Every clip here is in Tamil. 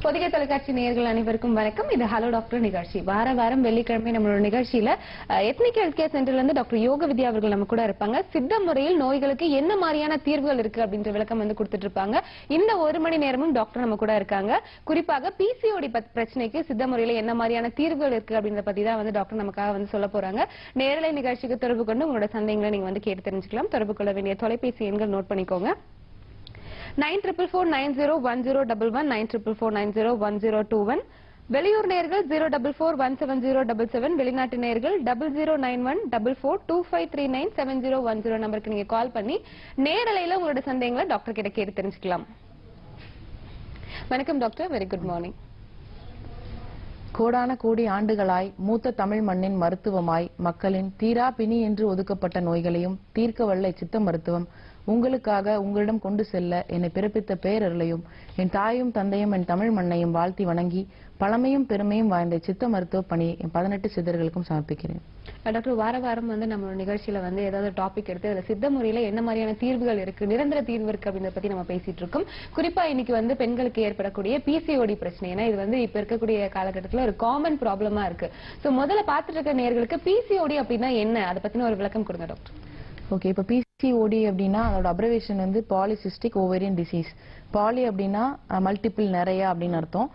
பொதிகை தொலைக்காட்சி நேயர்கள் அனைவருக்கும் வணக்கம் இது ஹலோ டாக்டர் நிகழ்ச்சி வார வாரம் வெள்ளிக்கிழமை நம்மளோட நிகழ்ச்சியில எத்னிக் ஹெல்த் கேர் சென்டர்ல இருந்து டாக்டர் யோக வித்யா அவர்கள் நம்ம கூட இருப்பாங்க சித்த முறையில் நோய்களுக்கு என்ன மாதிரியான தீர்வுகள் இருக்கு அப்படின்ற விளக்கம் வந்து கொடுத்துட்டு இருப்பாங்க இந்த ஒரு மணி நேரமும் டாக்டர் நம்ம கூட இருக்காங்க குறிப்பாக பிசிஓடி பிரச்சனைக்கு சித்த முறையில என்ன மாதிரியான தீர்வுகள் இருக்கு அப்படின்றத பத்தி தான் வந்து டாக்டர் நமக்காக வந்து சொல்ல போறாங்க நேரலை நிகழ்ச்சிக்கு தொடர்பு கொண்டு உங்களோட சந்தேகங்களை நீங்க வந்து கேட்டு தெரிஞ்சுக்கலாம் தொடர்பு கொள்ள வேண்டிய தொலைபேசி எண்கள் நோட் பண்ணிக்கோங்க nine triple four nine zero one zero double one nine triple four nine zero one zero two one வெளியூர் நேர்கள் zero double four one seven zero double seven வெளிநாட்டு நேர்கள் double zero nine one double four two five three nine seven zero one zero நம்பருக்கு நீங்க கால் பண்ணி நேரலையில உங்களோட சந்தேகங்களை டாக்டர் கிட்ட கேட்டு தெரிஞ்சுக்கலாம் வணக்கம் டாக்டர் வெரி குட் மார்னிங் கோடான கோடி ஆண்டுகளாய் மூத்த தமிழ் மண்ணின் மருத்துவமாய் மக்களின் தீரா பிணி என்று ஒதுக்கப்பட்ட நோய்களையும் தீர்க்க வல்ல சித்த மருத்துவம் உங்களுக்காக உங்களிடம் கொண்டு செல்ல என்னை பிறப்பித்த பேரருளையும் என் தாயும் தந்தையும் என் தமிழ் மண்ணையும் வாழ்த்தி வணங்கி பழமையும் பெருமையும் வாய்ந்த சித்த மருத்துவ பணியை என் பதினெட்டு சித்தர்களுக்கும் சமர்ப்பிக்கிறேன் டாக்டர் வார வாரம் வந்து நம்மளோட நிகழ்ச்சியில வந்து ஏதாவது டாபிக் எடுத்து அதுல சித்த முறையில என்ன மாதிரியான தீர்வுகள் இருக்கு நிரந்தர தீர்வு இருக்கு அப்படின்றத பத்தி நம்ம பேசிட்டு இருக்கோம் குறிப்பா இன்னைக்கு வந்து பெண்களுக்கு ஏற்படக்கூடிய பிசிஓடி பிரச்சனை ஏன்னா இது வந்து இப்ப இருக்கக்கூடிய காலகட்டத்துல ஒரு காமன் ப்ராப்ளமா இருக்கு சோ முதல்ல பாத்துட்டு இருக்க நேர்களுக்கு பிசிஓடி அப்படின்னா என்ன அதை பத்தின ஒரு விளக்கம் கொடுங்க டாக்டர் ஓகே இப்போ பிசிஓடி அப்படின்னா அதோட அப்ரவேஷன் வந்து பாலிசிஸ்டிக் ஓவேரியன் டிசீஸ் பாலி அப்படின்னா மல்டிபிள் நிறைய அப்படின்னு அர்த்தம்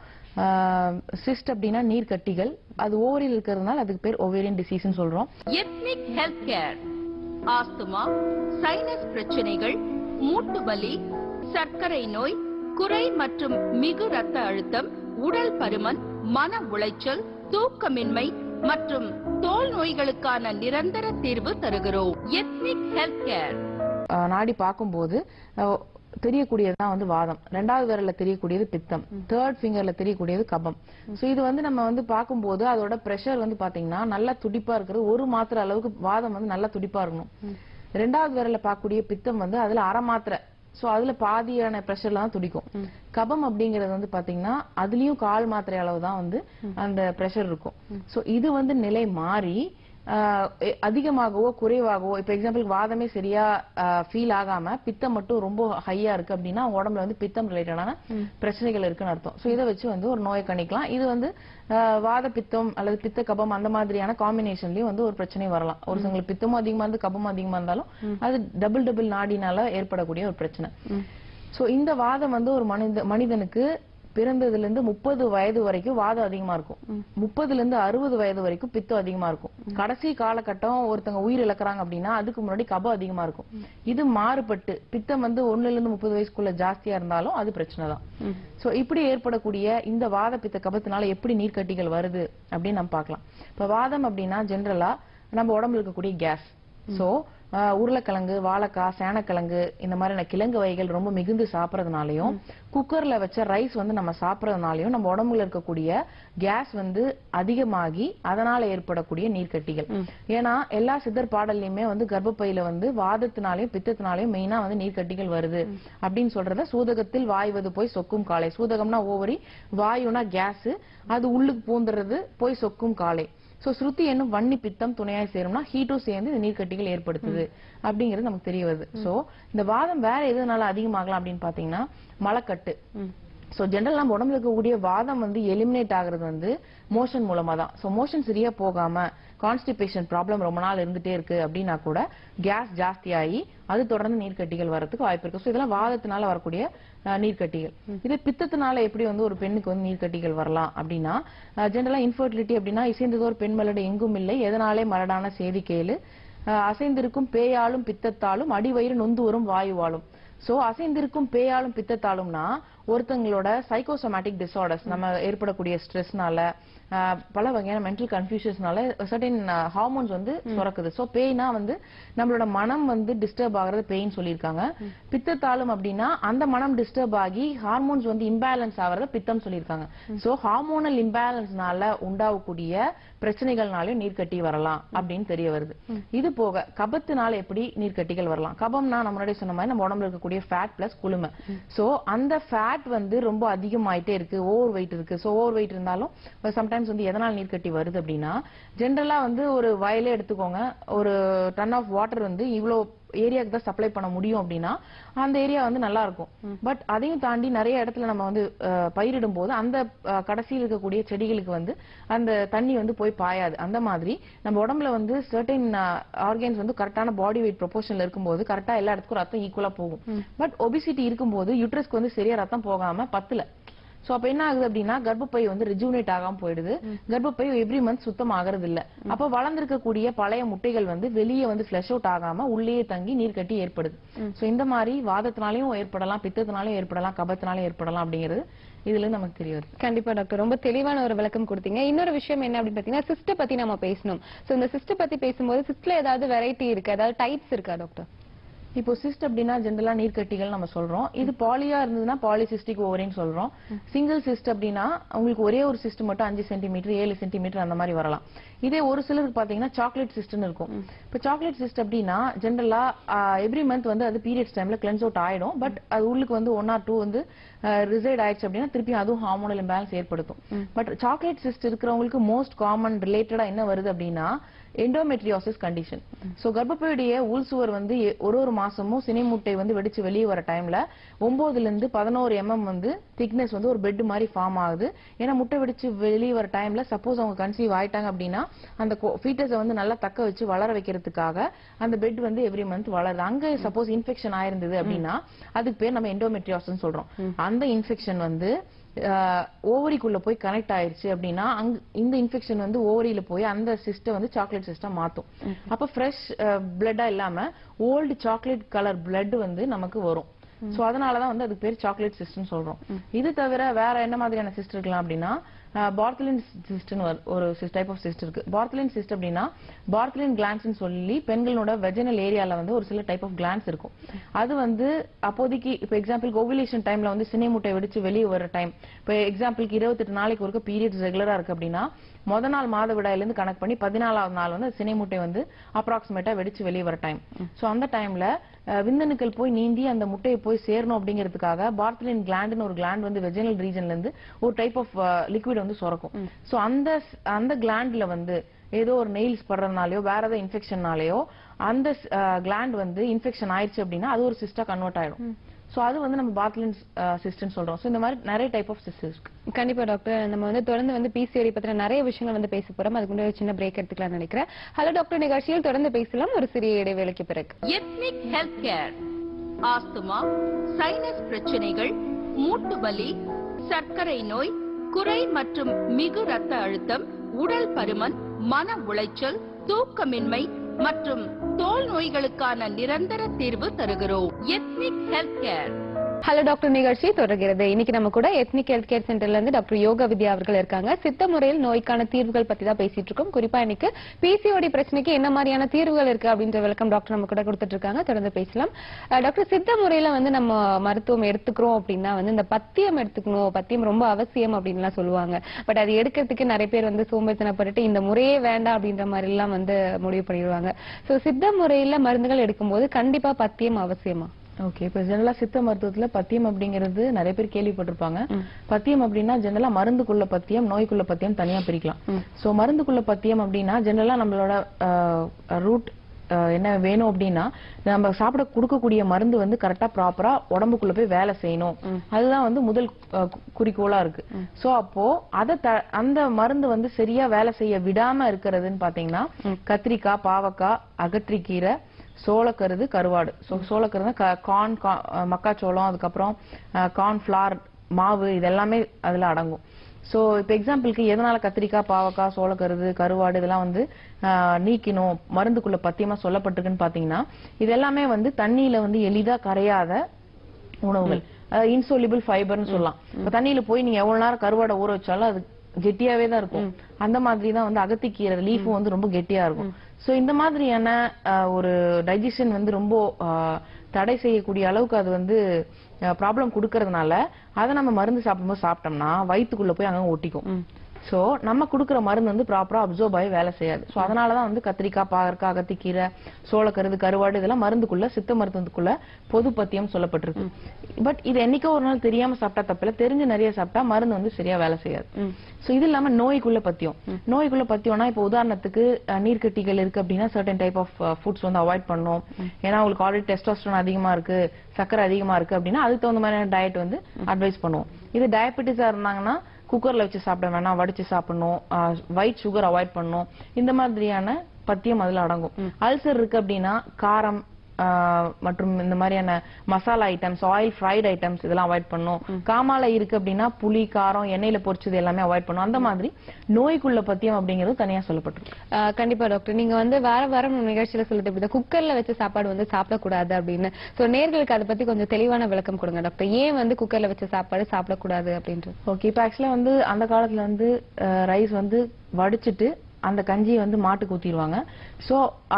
சிஸ்ட் அப்படின்னா நீர்க்கட்டிகள் அது ஓவரில் இருக்கிறதுனால அதுக்கு பேர் ஓவேரியன் டிசீஸ்னு சொல்றோம் ethnic health care asthma sinus பிரச்சனைகள் மூட்டு வலி சர்க்கரை நோய் குறை மற்றும் மிகு ரத்த அழுத்தம் உடல் பருமன் மன உளைச்சல் தூக்கமின்மை மற்றும் தோல் நோய்களுக்கான நிரந்தர தீர்வு தருகிறோம் எத்னிக் ஹெல்த் கேர் ஆஹ் நாடி பார்க்கும்போது ஆஹ் தெரியக்கூடியதுதான் வந்து வாதம் ரெண்டாவது விரல்ல தெரியக்கூடியது பித்தம் தேர்ட் ஃபிங்கர்ல தெரியக்கூடியது கபம் சோ இது வந்து நம்ம வந்து பார்க்கும்போது அதோட பிரஷர் வந்து பாத்தீங்கன்னா நல்லா துடிப்பா இருக்கிறது ஒரு மாத்திரை அளவுக்கு வாதம் வந்து நல்லா துடிப்பா இருக்கணும் ரெண்டாவது விரல்ல பார்க்கக்கூடிய பித்தம் வந்து அதுல அரை மாத்திரை சோ அதுல பாதியான பிரஷர்ல தான் துடிக்கும் கபம் அப்படிங்கறது வந்து பாத்தீங்கன்னா அதுலயும் கால் மாத்திரை அளவு தான் வந்து அந்த பிரஷர் இருக்கும் சோ இது வந்து நிலை மாறி ஆஹ் எ- அதிகமாகவோ குறைவாகவோ இப்ப எக்ஸாம்பிள் வாதமே சரியா ஃபீல் ஆகாம பித்தம் மட்டும் ரொம்ப ஹையா இருக்கு அப்படின்னா அவங்க உடம்புல வந்து பித்தம் ரிலேட்டடான பிரச்சனைகள் இருக்குன்னு அர்த்தம் சோ இதை வச்சு வந்து ஒரு நோயை கணிக்கலாம் இது வந்து ஆஹ் வாத பித்தம் அல்லது பித்த கபம் அந்த மாதிரியான காம்பினேஷன்லயும் வந்து ஒரு பிரச்சனை வரலாம் ஒரு சிலங்களுக்கு பித்தமும் அதிகமா இருந்து கபமும் அதிகமா இருந்தாலும் அது டபுள் டபுள் நாடினால ஏற்படக்கூடிய ஒரு பிரச்சனை சோ இந்த வாதம் வந்து ஒரு மனித மனிதனுக்கு பிறந்ததுல இருந்து முப்பது வயது வரைக்கும் வாதம் அதிகமா இருக்கும் முப்பதுல இருந்து அறுபது வயது வரைக்கும் பித்தம் அதிகமா இருக்கும் கடைசி காலகட்டம் ஒருத்தங்க உயிர் இழக்கிறாங்க அப்படின்னா அதுக்கு முன்னாடி கபம் அதிகமா இருக்கும் இது மாறுபட்டு பித்தம் வந்து ஒண்ணுல இருந்து முப்பது வயசுக்குள்ள ஜாஸ்தியா இருந்தாலும் அது பிரச்சனை தான் சோ இப்படி ஏற்படக்கூடிய இந்த வாத பித்த கபத்தினால எப்படி நீர்க்கட்டிகள் வருது அப்படின்னு நம்ம பார்க்கலாம் இப்ப வாதம் அப்படின்னா ஜென்ரலா நம்ம உடம்புல இருக்கக்கூடிய கேஸ் சோ உருளைக்கிழங்கு வாழைக்காய் சேனக்கிழங்கு இந்த மாதிரியான கிழங்கு வகைகள் ரொம்ப மிகுந்து சாப்பிடறதுனாலயும் குக்கர்ல வச்ச ரைஸ் வந்து நம்ம சாப்பிடறதுனாலயும் நம்ம உடம்புல இருக்கக்கூடிய கேஸ் வந்து அதிகமாகி அதனால ஏற்படக்கூடிய நீர்க்கட்டிகள் ஏன்னா எல்லா சித்தர் பாடல்லையுமே வந்து கர்ப்பப்பையில வந்து வாதத்தினாலையும் பித்தத்தினாலையும் மெயினா வந்து நீர்க்கட்டிகள் வருது அப்படின்னு சொல்றத சூதகத்தில் வாய்வது போய் சொக்கும் காலை சூதகம்னா ஓவரி வாயுனா கேஸ் அது உள்ளுக்கு பூந்துறது போய் சொக்கும் காலை சோ ஸ்ருதி என்னும் வன்னி பித்தம் துணையாய் சேரும்னா ஹீட்டும் சேர்ந்து இந்த நீர்க்கட்டிகள் ஏற்படுத்துது அப்படிங்கிறது நமக்கு தெரிய வருது சோ இந்த வாதம் வேற எதுனால அதிகமாகலாம் அப்படின்னு பாத்தீங்கன்னா மலக்கட்டு சோ ஜென்ரல் நம்ம உடம்புல இருக்கக்கூடிய வாதம் வந்து எலிமினேட் ஆகுறது வந்து மோஷன் மூலமா தான் சோ மோஷன் சரியா போகாம கான்ஸ்டிபேஷன் ப்ராப்ளம் ரொம்ப நாள் இருந்துட்டே இருக்கு அப்படின்னா கூட கேஸ் ஜாஸ்தியாகி அது தொடர்ந்து நீர்க்கட்டிகள் வரதுக்கு வாய்ப்பு இருக்கு சோ இதெல்லாம் வாதத்தினால வரக்கூடிய அஹ், நீர்க்கட்டிகள் இது பித்தத்தினால எப்படி வந்து ஒரு பெண்ணுக்கு வந்து நீர்க்கட்டிகள் வரலாம் அப்படின்னா ஜென்ரலா இன்ஃபர்டிலிட்டி அப்படின்னா இசைந்ததோர் பெண் மலடு எங்கும் இல்லை எதனாலே மலடான செய்தி கேளு அஹ், அசைந்திருக்கும் பேயாலும் பித்தத்தாலும் அடிவயிறு நொந்து வரும் வாயுவாலும் சோ அசைந்திருக்கும் பேயாலும் பித்தத்தாலும்னா ஒருத்தங்களோட சைக்கோசோமேட்டிக் டிசார்டர்ஸ் நம்ம ஏற்படக்கூடிய ஸ்ட்ரெஸ்னால பல வகையான மென்டல் கன்ஃபியூஷன்ஸ்னால சர்டன் ஹார்மோன்ஸ் வந்து சுரக்குது சோ பேய்னா வந்து நம்மளோட மனம் வந்து டிஸ்டர்ப் ஆகுறது பெயின் சொல்லியிருக்காங்க பித்தத்தாலும் அப்படின்னா அந்த மனம் டிஸ்டர்ப் ஆகி ஹார்மோன்ஸ் வந்து இம்பேலன்ஸ் ஆகுறத பித்தம் சொல்லியிருக்காங்க சோ ஹார்மோனல் இம்பேலன்ஸ்னால உண்டாகக்கூடிய பிரச்சனைகள்னாலயும் நீர்க்கட்டி வரலாம் அப்படின்னு தெரிய வருது இது போக கபத்தினால எப்படி நீர்க்கட்டிகள் வரலாம் கபம்னா நம்ம முன்னாடி சொன்ன மாதிரி நம்ம உடம்புல இருக்கக்கூடிய ஃபேட் பிளஸ் குளுமை சோ அந்த ஃபேட் வந்து ரொம்ப அதிகமாயிட்டே இருக்கு ஓவர் வெயிட் இருக்கு சோ ஓவர் வெயிட் இருந்தாலும் சம்டைம்ஸ் வந்து எதனால் நீர்க்கட்டி வருது அப்படின்னா ஜென்ரலா வந்து ஒரு வயலே எடுத்துக்கோங்க ஒரு டன் ஆஃப் வாட்டர் வந்து இவ்வளோ ஏரியாக்கு தான் சப்ளை பண்ண முடியும் அப்படின்னா அந்த ஏரியா வந்து நல்லா இருக்கும் பட் அதையும் தாண்டி நிறைய இடத்துல நம்ம வந்து அஹ், பயிரிடும் போது அந்த அஹ், கடைசியில் இருக்கக்கூடிய செடிகளுக்கு வந்து அந்த தண்ணி வந்து போய் பாயாது அந்த மாதிரி நம்ம உடம்புல வந்து சர்டைன் ஆர்கன்ஸ் வந்து கரெக்டான பாடி வெயிட் ப்ரொபோஷன்ல இருக்கும்போது கரெக்டா எல்லா இடத்துக்கும் ரத்தம் ஈக்குவலா போகும் பட் ஒபிசிட்டி இருக்கும்போது யூட்ரஸ்க்கு வந்து சரியா ரத்தம் போகாம பத்துல சோ அப்ப என்ன ஆகுது அப்படின்னா கர்ப்பப்பை வந்து ரிஜுவனேட் ஆகாம போயிடுது கர்ப்பப்பை எவ்ரி மந்த் சுத்தம் ஆகிறது இல்ல அப்ப வளர்ந்திருக்கக்கூடிய பழைய முட்டைகள் வந்து வெளியே வந்து ஃபிளஷ் அவுட் ஆகாம உள்ளேயே தங்கி நீர் கட்டி ஏற்படுது சோ இந்த மாதிரி வாதத்தினாலையும் ஏற்படலாம் பித்தத்தினாலையும் ஏற்படலாம் கபத்தினாலையும் ஏற்படலாம் அப்படிங்கிறது இதுல இருந்து நமக்கு தெரிய வருது கண்டிப்பா டாக்டர் ரொம்ப தெளிவான ஒரு விளக்கம் கொடுத்தீங்க இன்னொரு விஷயம் என்ன அப்படின்னு பாத்தீங்கன்னா சிஸ்ட பத்தி நம்ம பேசணும் சோ இந்த சிஸ்ட பத்தி பேசும்போது சிஸ்ட்ல ஏதாவது வெரைட்டி இருக்கு ஏதாவது டைப்ஸ் இருக்கா டாக்டர் இப்போ சிஸ்ட் அப்படின்னா ஜென்ரலா நீர்க்கட்டிகள் நம்ம சொல்றோம் இது பாலியா இருந்ததுன்னா பாலிசிஸ்டிக் ஓவரின்னு சொல்றோம் சிங்கிள் சிஸ்ட் அப்படின்னா உங்களுக்கு ஒரே ஒரு சிஸ்ட் மட்டும் அஞ்சு சென்டிமீட்டர் ஏழு சென்டிமீட்டர் அந்த மாதிரி வரலாம் இதே ஒரு சிலருக்கு பாத்தீங்கன்னா சாக்லேட் சிஸ்ட்னு இருக்கும் இப்போ சாக்லேட் சிஸ்ட் அப்படின்னா ஜென்ரலா எவ்ரி மந்த் வந்து அது பீரியட்ஸ் டைம்ல கிளென்ஸ் அவுட் ஆயிடும் பட் அது உள்ளுக்கு வந்து ஒன் ஆர் டூ வந்து ரிசைட் ஆயிடுச்சு அப்படின்னா திருப்பி அதுவும் ஹார்மோனல் இம்பேலன்ஸ் ஏற்படுத்தும் பட் சாக்லேட் சிஸ்ட் இருக்கிறவங்களுக்கு மோஸ்ட் காமன் ரிலேட்டடா என்ன வருது அப்படின்னா எண்டோமெட்ரியோசிஸ் கண்டிஷன் சோ கர்ப்பப்பையுடைய உள் சுவர் வந்து எ- ஒரு ஒரு மாசமும் சினை முட்டை வந்து வெடிச்சு வெளியே வர டைம்ல ஒன்பதுல இருந்து பதினோரு எம்எம் வந்து திக்னஸ் வந்து ஒரு பெட் மாதிரி ஃபார்ம் ஆகுது ஏன்னா முட்டை வெடிச்சு வெளியே வர டைம்ல சப்போஸ் அவங்க கன்சீவ் ஆயிட்டாங்க அப்படின்னா அந்த ஃபீட்டஸை வந்து நல்லா தக்க வச்சு வளர வைக்கிறதுக்காக அந்த பெட் வந்து எவ்ரி மந்த் வளருது அங்க சப்போஸ் இன்ஃபெக்ஷன் ஆயிருந்தது அப்படின்னா அதுக்கு பேர் நம்ம எண்டோமெட்ரியோசிஸ் சொல்றோம் அந்த இன்ஃபெக்ஷன் வந்து ஓவரிக்குள்ள போய் கனெக்ட் ஆயிருச்சு அப்படின்னா அங்க இந்த இன்ஃபெக்ஷன் வந்து ஓவரியில போய் அந்த சிஸ்டம் வந்து சாக்லேட் சிஸ்டம் மாத்தும் அப்ப ஃப்ரெஷ் பிளட்டா இல்லாம ஓல்டு சாக்லேட் கலர் பிளட் வந்து நமக்கு வரும் சோ அதனாலதான் வந்து அதுக்கு பேர் சாக்லேட் சிஸ்டம் சொல்றோம் இது தவிர வேற என்ன மாதிரியான சிஸ்ட் இருக்கலாம் அப்படின்னா பார்த்தலின் சிஸ்ட்னு ஒரு டைப் ஆஃப் சிஸ்ட் இருக்கு பார்த்தலின் சிஸ்ட் அப்படின்னா பார்த்தலின் கிளான்ஸ்னு சொல்லி பெண்களோட வெஜினல் ஏரியால வந்து ஒரு சில டைப் ஆஃப் கிளான்ஸ் இருக்கும் அது வந்து அப்போதைக்கு இப்போ எக்ஸாம்பிள் ஓவிலேஷன் டைம்ல வந்து சினை முட்டை வெடிச்சு வெளியே வர டைம் இப்போ எக்ஸாம்பிளுக்கு இருபத்தெட்டு நாளைக்கு ஒருக்க பீரியட்ஸ் ரெகுலரா இருக்கு அப்படின்னா முத நாள் மாதவிடாயில இருந்து கணக்கு பண்ணி பதினாலாவது நாள் வந்து சினை முட்டை வந்து அப்ராக்சிமேட்டா வெடிச்சு வெளியே வர டைம் சோ அந்த டைம்ல விந்தணுக்கள் போய் நீந்தி அந்த முட்டையை போய் சேரணும் அப்படிங்கிறதுக்காக பார்த்தலின் கிளாண்ட்னு ஒரு கிளாண்ட் வந்து வெஜினல் ரீஜன்ல இருந்து ஒரு டைப் ஆஃப் லிக்விட் வந்து சுரக்கும் சோ அந்த அந்த கிளாண்ட்ல வந்து ஏதோ ஒரு நெயில்ஸ் படுறதுனாலயோ வேற ஏதோ இன்ஃபெக்ஷன்னாலயோ அந்த கிளாண்ட் வந்து இன்ஃபெக்ஷன் ஆயிடுச்சு அப்படின்னா அது ஒரு சிஸ்டா கன்வெர்ட் ஆயிடும் சோ அது வந்து நம்ம பாத்லின் சிஸ்டம் சொல்றோம் சோ இந்த மாதிரி நிறைய டைப் ஆஃப் சிஸ்டர் இருக்கு கண்டிப்பா டாக்டர் நம்ம வந்து தொடர்ந்து வந்து பிசிஓடி பத்தின நிறைய விஷயங்கள் வந்து பேச போறோம் அதுக்கு முன்னாடி ஒரு சின்ன பிரேக் எடுத்துக்கலாம் நினைக்கிறேன் ஹலோ டாக்டர் நிகழ்ச்சியில் தொடர்ந்து பேசலாம் ஒரு சிறிய இடைவேளைக்கு பிறகு ethnic health care asthma sinus பிரச்சனைகள் மூட்டு வலி சர்க்கரை நோய் குறை மற்றும் மிகு ரத்த அழுத்தம் உடல் பருமன் மன உளைச்சல் தூக்கமின்மை மற்றும் தோல் நோய்களுக்கான நிரந்தர தீர்வு தருகிறோம் ethnic health care hello doctor நிகழ்ச்சி தொடர்கிறது இன்னைக்கு நம்ம கூட எத்னிக் ஹெல்த் கேர் சென்டர்ல இருந்து டாக்டர் யோகா வித்யா அவர்கள் இருக்காங்க சித்த முறையில் நோய்க்கான தீர்வுகள் பத்தி தான் பேசிட்டு இருக்கோம் குறிப்பா இன்னைக்கு பிசிஓடி பிரச்சனைக்கு என்ன மாதிரியான தீர்வுகள் இருக்கு அப்படின்ற விளக்கம் டாக்டர் நம்ம கூட கொடுத்துட்டு இருக்காங்க தொடர்ந்து பேசலாம் அஹ் டாக்டர் சித்த முறையில வந்து நம்ம மருத்துவம் எடுத்துக்கிறோம் அப்படின்னா வந்து இந்த பத்தியம் எடுத்துக்கணும் பத்தியம் ரொம்ப அவசியம் அப்படின்லாம் சொல்லுவாங்க பட் அது எடுக்கிறதுக்கு நிறைய பேர் வந்து சோம்பேறித்தனப்பட்டுட்டு இந்த முறையே வேண்டாம் அப்படின்ற மாதிரி எல்லாம் வந்து முடிவு பண்ணிடுவாங்க சோ சித்த முறையில மருந்துகள் எடுக்கும்போது கண்டிப்பா பத்தியம் அவசியமா ஓகே இப்ப ஜெனரலா சித்த மருத்துவத்துல பத்தியம் அப்படிங்கிறது நிறைய பேர் கேள்விப்பட்டிருப்பாங்க பத்தியம் அப்படின்னா ஜெனரலா மருந்துக்குள்ள பத்தியம் நோய்க்குள்ள பத்தியம் தனியா பிரிக்கலாம் சோ மருந்துக்குள்ள பத்தியம் அப்படின்னா ஜெனரலா நம்மளோட ரூட் என்ன வேணும் அப்படின்னா நம்ம சாப்பிட கொடுக்கக்கூடிய மருந்து வந்து கரெக்டா ப்ராப்பரா உடம்புக்குள்ள போய் வேலை செய்யணும் அதுதான் வந்து முதல் அஹ், கு- குறிக்கோளா இருக்கு சோ அப்போ அத த- அந்த மருந்து வந்து சரியா வேலை செய்ய விடாம இருக்கிறதுன்னு பாத்தீங்கன்னா கத்திரிக்காய் பாவக்காய் அகற்றிக்கீரை சோளக்கருது கருவாடு ஸோ சோளக்கருது கார்ன் மக்காச்சோளம் அதுக்கப்புறம் கார்ன் ஃபிளார் மாவு இதெல்லாமே அதுல அடங்கும் சோ இப்போ எக்ஸாம்பிளுக்கு எதனால கத்திரிக்காய் பாவக்காய் சோளக்கருது கருவாடு இதெல்லாம் வந்து ஆஹ், நீக்கணும் மருந்துக்குள்ள பத்தியமா சொல்லப்பட்டிருக்குன்னு பாத்தீங்கன்னா இது எல்லாமே வந்து தண்ணியில வந்து எளிதா கரையாத உணவுகள் இன்சோலிபிள் ஃபைபர்னு சொல்லலாம் இப்ப தண்ணியில போய் நீங்க எவ்வளவு நேரம் கருவாடை ஊற வச்சாலும் அது கெட்டியாவே தான் இருக்கும் அந்த மாதிரி தான் வந்து அகத்திக்கீரை லீஃபும் வந்து ரொம்ப கெட்டியா இருக்கும் சோ இந்த மாதிரியான ஆஹ், ஒரு டைஜஷன் வந்து ரொம்ப ஆஹ், தடை செய்யக்கூடிய அளவுக்கு அது வந்து ப்ராப்ளம் கொடுக்கறதுனால அதை நம்ம மருந்து சாப்பிடும்போது சாப்பிட்டோம்னா வயித்துக்குள்ள போய் அங்க ஒட்டிக்கும் சோ நம்ம கொடுக்குற மருந்து வந்து ப்ராப்பரா அப்சர்வ் ஆகி வேலை செய்யாது சோ அதனாலதான் வந்து கத்திரிக்காய் பாகற்காய் அகத்திக்கீரை சோளக்கருது கருவாடு இதெல்லாம் மருந்துக்குள்ள சித்த மருந்துக்குள்ள பொது பத்தியம் சொல்லப்பட்டிருக்கு பட் இது என்னைக்கோ ஒரு நாள் தெரியாம சாப்பிட்டா தப்பில்ல தெரிஞ்சு நிறைய சாப்பிட்டா மருந்து வந்து சரியா வேலை செய்யாது சோ இது இல்லாம நோய்க்குள்ள பத்தியம் நோய்க்குள்ள பத்தியம்னா இப்போ உதாரணத்துக்கு அஹ், நீர்க்கட்டிகள் இருக்கு அப்படின்னா சர்டன் டைப் ஆஃப் ஃபுட்ஸ் வந்து அவாய்ட் பண்ணணும் ஏன்னா உங்களுக்கு ஆல்ரெடி டெஸ்டோஸ்டரோன் அதிகமா இருக்கு சக்கரை அதிகமா இருக்கு அப்படின்னா அதுக்கு தகுந்த மாதிரியான டயட் வந்து அட்வைஸ் பண்ணுவோம் இது டயபெட்டிஸா இருந்தாங்கன்னா குக்கர்ல வச்சு சாப்பிட வேணாம் வடிச்சு சாப்பிடணும் ஒயிட் சுகர் அவாய்ட் பண்ணணும் இந்த மாதிரியான பத்தியம் அதுல அடங்கும் அல்சர் இருக்கு அப்படின்னா காரம் ஆஹ், மற்றும் இந்த மாதிரியான masala items oil fried items இதெல்லாம் அவாய்ட் பண்ணும் காமால இருக்கு அப்படின்னா புளி காரம் எண்ணெயில பொரிச்சது எல்லாமே அவாய்ட் பண்ணும் அந்த மாதிரி நோய்க்குள்ள பத்தியம் அப்படிங்கிறது தனியா சொல்லப்பட்டிருக்கு ஆஹ் கண்டிப்பா டாக்டர் நீங்க வந்து வார வாரம் நம்ம நிகழ்ச்சியில சொல்லிட்டு இப்படி குக்கர்ல வச்ச சாப்பாடு வந்து சாப்பிடக்கூடாது அப்படின்னு சோ நேர்களுக்கு அதை பத்தி கொஞ்சம் தெளிவான விளக்கம் கொடுங்க டாக்டர் ஏன் வந்து குக்கர்ல வச்ச சாப்பாடு சாப்பிடக்கூடாது அப்படின்றது ஓகே இப்போ ஆக்சுவலா வந்து அந்த காலத்துல வந்து ரைஸ் வந்து வடிச்சிட்டு அந்த கஞ்சியை வந்து மாட்டுக்கு ஊத்திடுவாங்க ஸோ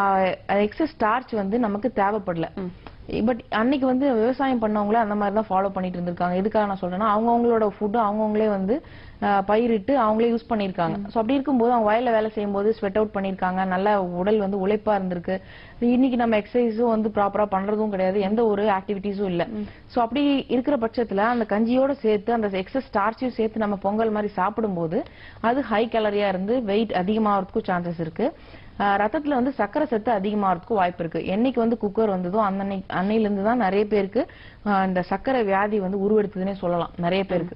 எக்ஸஸ் ஸ்டார்ச் வந்து நமக்கு தேவைப்படல பட் அன்னைக்கு வந்து விவசாயம் பண்ணவங்கள அந்த மாதிரி தான் ஃபாலோ பண்ணிட்டு இருந்திருக்காங்க எதுக்காக நான் சொல்றேன்னா அவங்கவங்களோட ஃபுட்டு அவங்கவுங்களே வந்து ஆஹ், பயிரிட்டு அவங்களே யூஸ் பண்ணியிருக்காங்க ஸோ அப்படி இருக்கும்போது அவங்க வயல்ல வேலை செய்யும்போது ஸ்வெட் அவுட் பண்ணியிருக்காங்க நல்ல உடல் வந்து உழைப்பா இருந்திருக்கு இன்னைக்கு நம்ம எக்ஸசைஸும் வந்து ப்ராப்பரா பண்றதும் கிடையாது எந்த ஒரு ஆக்டிவிட்டிஸும் இல்ல சோ அப்படி இருக்கிற பட்சத்துல அந்த கஞ்சியோட சேர்த்து அந்த எக்ஸஸ் ஸ்டார்ச்சையும் சேர்த்து நம்ம பொங்கல் மாதிரி சாப்பிடும்போது அது ஹை கேலரியா இருந்து வெயிட் அதிகமாகிறதுக்கும் சான்சஸ் இருக்கு ஆஹ் ரத்தத்துல வந்து சக்கரை சத்து அதிகமாகிறதுக்கும் வாய்ப்பு இருக்கு என்னைக்கு வந்து குக்கர் வந்ததோ அந்த அன்னை- அன்னையில இருந்து தான் நிறைய பேருக்கு ஆஹ் இந்த சக்கரை வியாதி வந்து உருவெடுத்ததுன்னே சொல்லலாம் நிறைய பேருக்கு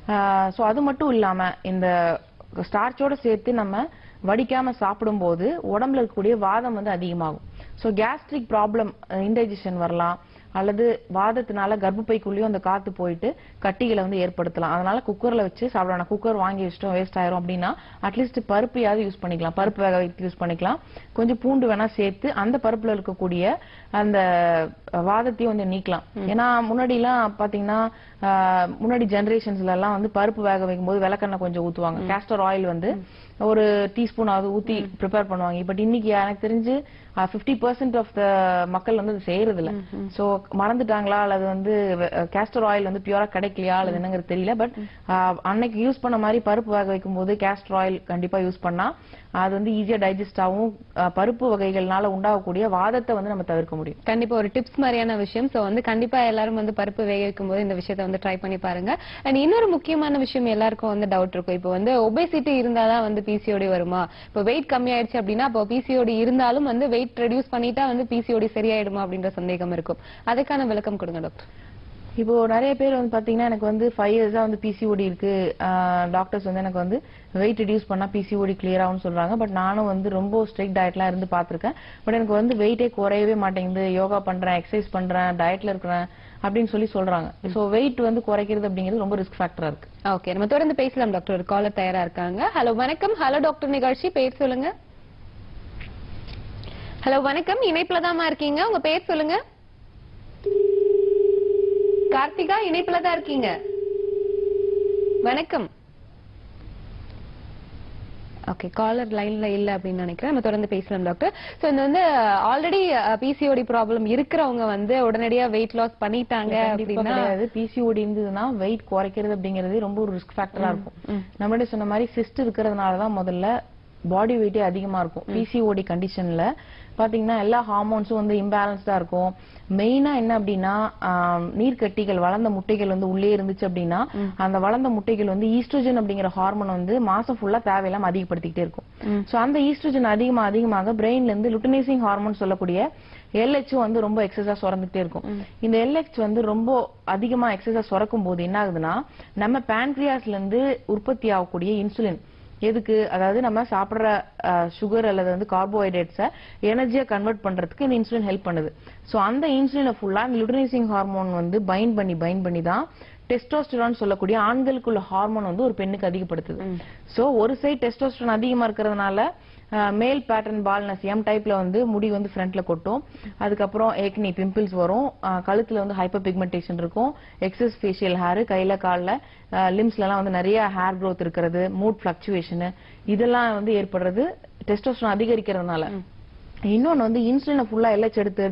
சோ அது மட்டும் இல்லாம இந்த ஸ்டார்ச்சோட சேர்த்து நம்ம வடிக்காம சாப்பிடும்போது உடம்புல இருக்கக்கூடிய வாதம் வந்து அதிகமாகும் சோ கேஸ்ட்ரிக் ப்ராப்ளம் இன்டைஜஷன் வரலாம் அல்லது வாதத்தினால கர்ப்பப்பைக்குள்ளேயும் அந்த காத்து போயிட்டு கட்டிகளை வந்து ஏற்படுத்தலாம் அதனால குக்கர்ல வச்சு சாப்பிடலாம் குக்கர் வாங்கி வச்சிட்டோம் வேஸ்ட் ஆயிரும் அப்படின்னா அட்லீஸ்ட் பருப்பையாவது யூஸ் பண்ணிக்கலாம் பருப்பு வேக வைத்து யூஸ் பண்ணிக்கலாம் கொஞ்சம் பூண்டு வேணா சேர்த்து அந்த பருப்புல இருக்கக்கூடிய அந்த வாதத்தையும் வந்து நீக்கலாம் ஏன்னா முன்னாடி எல்லாம் பாத்தீங்கன்னா ஆஹ், முன்னாடி ஜெனரேஷன்ஸ்ல எல்லாம் வந்து பருப்பு வேக வைக்கும் போது விளக்கெண்ணெய் கொஞ்சம் ஊத்துவாங்க கேஸ்டர் ஆயில் வந்து ஒரு டீஸ்பூன் ஆகுது ஊத்தி ப்ரிப்பேர் பண்ணுவாங்க பட் இன்னைக்கு எனக்கு தெரிஞ்சு பிப்டி பர்சன்ட் ஆஃப் த மக்கள் வந்து அது செய்யறது இல்ல சோ மறந்துட்டாங்களா அல்லது வந்து கேஸ்டர் ஆயில் வந்து பியூரா கிடைக்கலையா அல்லது என்னங்கிறது தெரியல பட் அன்னைக்கு யூஸ் பண்ண மாதிரி பருப்பு வேக வைக்கும் போது கேஸ்டர் ஆயில் கண்டிப்பா யூஸ் பண்ணா அது வந்து ஈஸியா டைஜஸ்ட் ஆகும் அஹ், பருப்பு வகைகள்னால உண்டாகக்கூடிய வாதத்தை வந்து நம்ம தவிர்க்க முடியும் கண்டிப்பா ஒரு டிப்ஸ் மாதிரியான விஷயம் சோ வந்து கண்டிப்பா எல்லாரும் வந்து பருப்பு வேக வைக்கும் போது இந்த விஷயத்தை வந்து ட்ரை பண்ணி பாருங்க அண்ட் இன்னொரு முக்கியமான விஷயம் எல்லாருக்கும் வந்து டவுட் இருக்கும் இப்போ வந்து ஒபேசிட்டி இருந்தாதான் வந்து பிசிஓடி வருமா இப்போ வெயிட் கம்மி ஆயிடுச்சு அப்படின்னா அப்போ பிசிஓடி இருந்தாலும் வந்து வெயிட் ரெடியூஸ் பண்ணிட்டா வந்து பிசிஓடி சரியாயிடுமா அப்படின்ற சந்தேகம் இருக்கும் அதுக்கான விளக்கம் கொடுங்க டாக்டர் இப்போ நிறைய பேர் வந்து பாத்தீங்கன்னா எனக்கு வந்து ஃபைவ் இயர்ஸா வந்து பிசிஓடி இருக்கு டாக்டர்ஸ் வந்து எனக்கு வந்து வெயிட் ரெடியூஸ் பண்ணா பிசிஓடி கிளியர் ஆகும்னு சொல்றாங்க பட் நானும் வந்து ரொம்ப ஸ்ட்ரிக்ட் டயட்லாம் இருந்து பார்த்திருக்கேன் பட் எனக்கு வந்து வெயிட்டே குறையவே மாட்டேங்குது யோகா பண்றேன் எக்ஸசைஸ் பண்றேன் டயட்ல இருக்கிறேன் அப்படின்னு சொல்லி சொல்றாங்க சோ வெயிட் வந்து குறைக்கிறது அப்படிங்கிறது ரொம்ப ரிஸ்க் ஃபேக்டரா இருக்கு ஓகே நம்ம தொடர்ந்து பேசலாம் டாக்டர் ஒரு காலர் தயாரா இருக்காங்க ஹலோ வணக்கம் ஹலோ டாக்டர் நிகழ்ச்சி பேர் சொல்லுங்க ஹலோ வணக்கம் இணைப்புல தாமா இருக்கீங்க உங்க பேர் சொல்லுங்க கார்த்திகா இணைப்புல தான் இருக்கீங்க வணக்கம் ஓகே காலர் லைன்ல இல்ல அப்படின்னு நினைக்கிறேன் நம்ம தொடர்ந்து பேசலாம் டாக்டர் சோ இந்த வந்து ஆல்ரெடி பிசிஓடி ப்ராப்ளம் இருக்கிறவங்க வந்து உடனடியா வெயிட் லாஸ் பண்ணிட்டாங்க கண்டிப்பா அப்படின்னா கிடையாது பிசிஓடி இருந்ததுன்னா வெயிட் குறைக்கிறது அப்படிங்கிறது ரொம்ப ஒரு ரிஸ்க் ஃபேக்டரா இருக்கும் நம்மளே சொன்ன மாதிரி சிஸ்ட் இருக்கிறதுனால தான் முதல்ல பாடி வெயிட்டே அதிகமா இருக்கும் பிசிஓடி கண்டிஷன்ல பாத்தீங்கன்னா எல்லா ஹார்மோன்ஸும் வந்து இம்பேலன்ஸ்டா இருக்கும் மெயினா என்ன அப்படின்னா ஆம், நீர்க்கட்டிகள் வளர்ந்த முட்டைகள் வந்து உள்ளே இருந்துச்சு அப்படின்னா அந்த வளர்ந்த முட்டைகள் வந்து ஈஸ்ட்ரோஜன் அப்படிங்கிற ஹார்மோன் வந்து மாசம் ஃபுல்லா தேவையில்லாம அதிகப்படுத்திக்கிட்டே இருக்கும் சோ அந்த ஈஸ்ட்ரோஜன் அதிகமா அதிகமாக பிரெயின்ல இருந்து லுட்டினைசிங் ஹார்மோன் சொல்லக்கூடிய எல்ஹெச் வந்து ரொம்ப எக்ஸஸா சுரந்துட்டே இருக்கும் இந்த எல்ஹெச் வந்து ரொம்ப அதிகமா எக்ஸஸா சுரக்கும் போது என்ன ஆகுதுன்னா நம்ம pancreasல இருந்து உற்பத்தி ஆகக்கூடிய இன்சுலின் எதுக்கு அதாவது நம்ம சாப்பிடுற சுகர் அல்லது வந்து கார்போஹைட்ரேட்ஸை எனர்ஜியா கன்வெர்ட் பண்றதுக்கு இந்த இன்சுலின் ஹெல்ப் பண்ணுது சோ அந்த இன்சுலினை ஃபுல்லா இந்த லுட்ரினைசிங் ஹார்மோன் வந்து பைண்ட் பண்ணி பைண்ட் பண்ணி தான் டெஸ்டோஸ்டரான் சொல்லக்கூடிய ஆண்களுக்குள்ள ஹார்மோன் வந்து ஒரு பெண்ணுக்கு அதிகப்படுத்துது சோ ஒரு சைடு டெஸ்டோஸ்டரான் அதிகமா இருக்கிறதுனால மேல் பேட்டர்ன் பால்னஸ் எம் டைப்ல வந்து முடி வந்து ஃப்ரண்ட்ல கொட்டும் அதுக்கப்புறம் ஏக்னி பிம்பிள்ஸ் வரும் அஹ் கழுத்துல வந்து ஹைப்பர் பிக்மெண்டேஷன் இருக்கும் எக்ஸஸ் ஃபேஷியல் ஹேர் கையில கால்ல லிம்ஸ்ல எல்லாம் வந்து நிறைய ஹேர் growth இருக்கிறது மூட் ஃபிளக்சுவேஷன் இதெல்லாம் வந்து ஏற்படுறது டெஸ்டோஸ்டரான் அதிகரிக்கிறதுனால இன்னொன்னு வந்து இன்சுலினை ஃபுல்லா எல்லாம் எடுத்து எடுத்து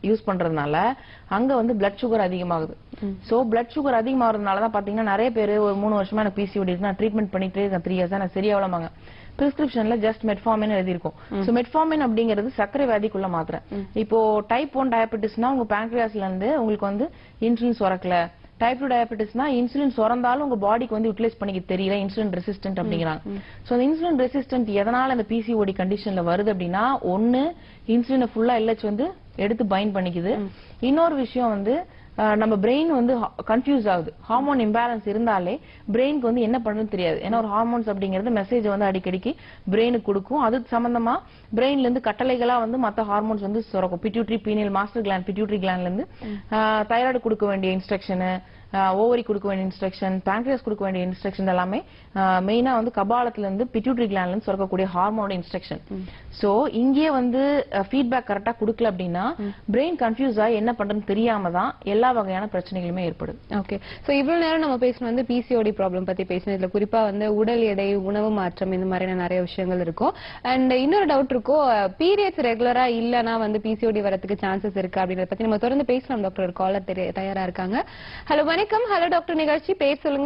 யூஸ் பண்றதுனால அங்க வந்து பிளட் சுகர் அதிகமாகுது சோ பிளட் சுகர் அதிகமாகிறதுனால தான் பாத்தீங்கன்னா நிறைய பேர் ஒரு மூணு வருஷமா எனக்கு பிசிஓடி இருக்கு நான் ட்ரீட்மெண்ட் பண்ணிட்டே இருக்கேன் த்ரீ இயர்ஸ் நான் சரியாவலமாங்க பிரிஸ்கிரிப்ஷன்ல ஜஸ்ட் மெட்ஃபார்மின் எழுதியிருக்கும் சோ மெட்ஃபார்மின் அப்படிங்கிறது சர்க்கரை வியாதிக்குள்ள மாத்திரை இப்போ டைப் ஒன் டயபெட்டிஸ்னா உங்க பேங்க்ரியாஸ்ல இருந்து உங்களுக்கு வந்து இன்சுலின் சுரக்கல டைப் டூ டயபெட்டிஸ்னா இன்சுலின் சுரந்தாலும் உங்க பாடிக்கு வந்து யூட்டிலைஸ் பண்ணிக்க தெரியல இன்சுலின் ரெசிஸ்டன்ட் அப்படிங்கிறாங்க சோ அந்த இன்சுலின் ரெசிஸ்டன்ட் எதனால அந்த பிசிஓடி கண்டிஷன்ல வருது அப்படின்னா ஒண்ணு இன்சுலினை ஃபுல்லா எல்ஹெச் வந்து எடுத்து பைண்ட் பண்ணிக்குது இன்னொரு விஷயம் வந்து அஹ், நம்ம பிரெயின் வந்து கன்ஃபியூஸ் ஆகுது ஹார்மோன் இம்பேலன்ஸ் இருந்தாலே பிரெயினுக்கு வந்து என்ன பண்ணுன்னு தெரியாது ஏன்னா ஒரு ஹார்மோன்ஸ் அப்படிங்கிறது மெசேஜ் வந்து அடிக்கடிக்கு பிரெயினுக்கு கொடுக்கும் அது சம்பந்தமா பிரெயின்ல இருந்து கட்டளைகளா வந்து மத்த ஹார்மோன்ஸ் வந்து சுரக்கும் pituitary pineal master gland pituitary கிளாண்ட்ல இருந்து தைராய்டு கொடுக்க வேண்டிய இன்ஸ்ட்ரக்ஷனு ஓவரி கொடுக்க வேண்டிய இன்ஸ்ட்ரக்ஷன் பேங்க்ரியாஸ் கொடுக்க வேண்டிய இன்ஸ்ட்ரக்ஷன் எல்லாமே மெயினா வந்து கபாலத்துல இருந்து பிட்யூட்ரி கிளாண்ட்ல இருந்து சுரக்கக்கூடிய ஹார்மோனோட இன்ஸ்ட்ரக்ஷன் சோ இங்கே வந்து ஃபீட்பேக் கரெக்டா கொடுக்கல அப்படின்னா பிரெயின் கன்ஃபியூஸ் ஆகி என்ன பண்றதுன்னு தெரியாம தான் எல்லா வகையான பிரச்சனைகளுமே ஏற்படுது ஓகே சோ இவ்வளவு நேரம் நம்ம பேசணும் வந்து பிசிஓடி ப்ராப்ளம் பத்தி பேசணும் இதுல குறிப்பா வந்து உடல் எடை உணவு மாற்றம் இந்த மாதிரியான நிறைய விஷயங்கள் இருக்கும் அண்ட் இன்னொரு டவுட் இருக்கும் பீரியட்ஸ் ரெகுலரா இல்லனா வந்து பிசிஓடி வரதுக்கு சான்சஸ் இருக்கு அப்படின்றத பத்தி நம்ம தொடர்ந்து பேசலாம் டாக்டர் ஒரு காலர் தயாரா இருக்காங்க ஹலோ வணக்கம் ஹலோ டாக்டர் நிகழ்ச்சி பேர் சொல்லுங்க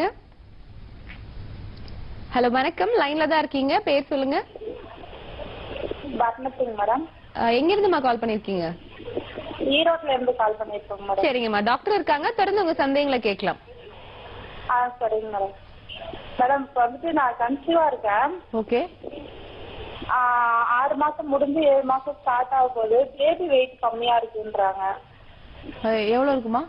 ஹலோ வணக்கம் லைன்ல தான் இருக்கீங்க பேர் சொல்லுங்க பத்மசிங் மேடம் அஹ், எங்க இருந்துமா கால் பண்ணிருக்கீங்க ஈரோட்ல இருந்து கால் பண்ணிருக்கோம் மேடம் சரிங்கம்மா டாக்டர் இருக்காங்க தொடர்ந்து உங்க சந்தேகங்களை கேட்கலாம் ஆ சரிங்க மேடம் மேடம் இப்போ வந்துட்டு நான் கன்சீவா இருக்கேன் ஓகே ஆ, ஆறு மாசம் முடிஞ்சு ஏழு மாசம் ஸ்டார்ட் ஆக போகுது பேபி வெயிட் கம்மியா இருக்குன்றாங்க எவ்வளவு இருக்குமா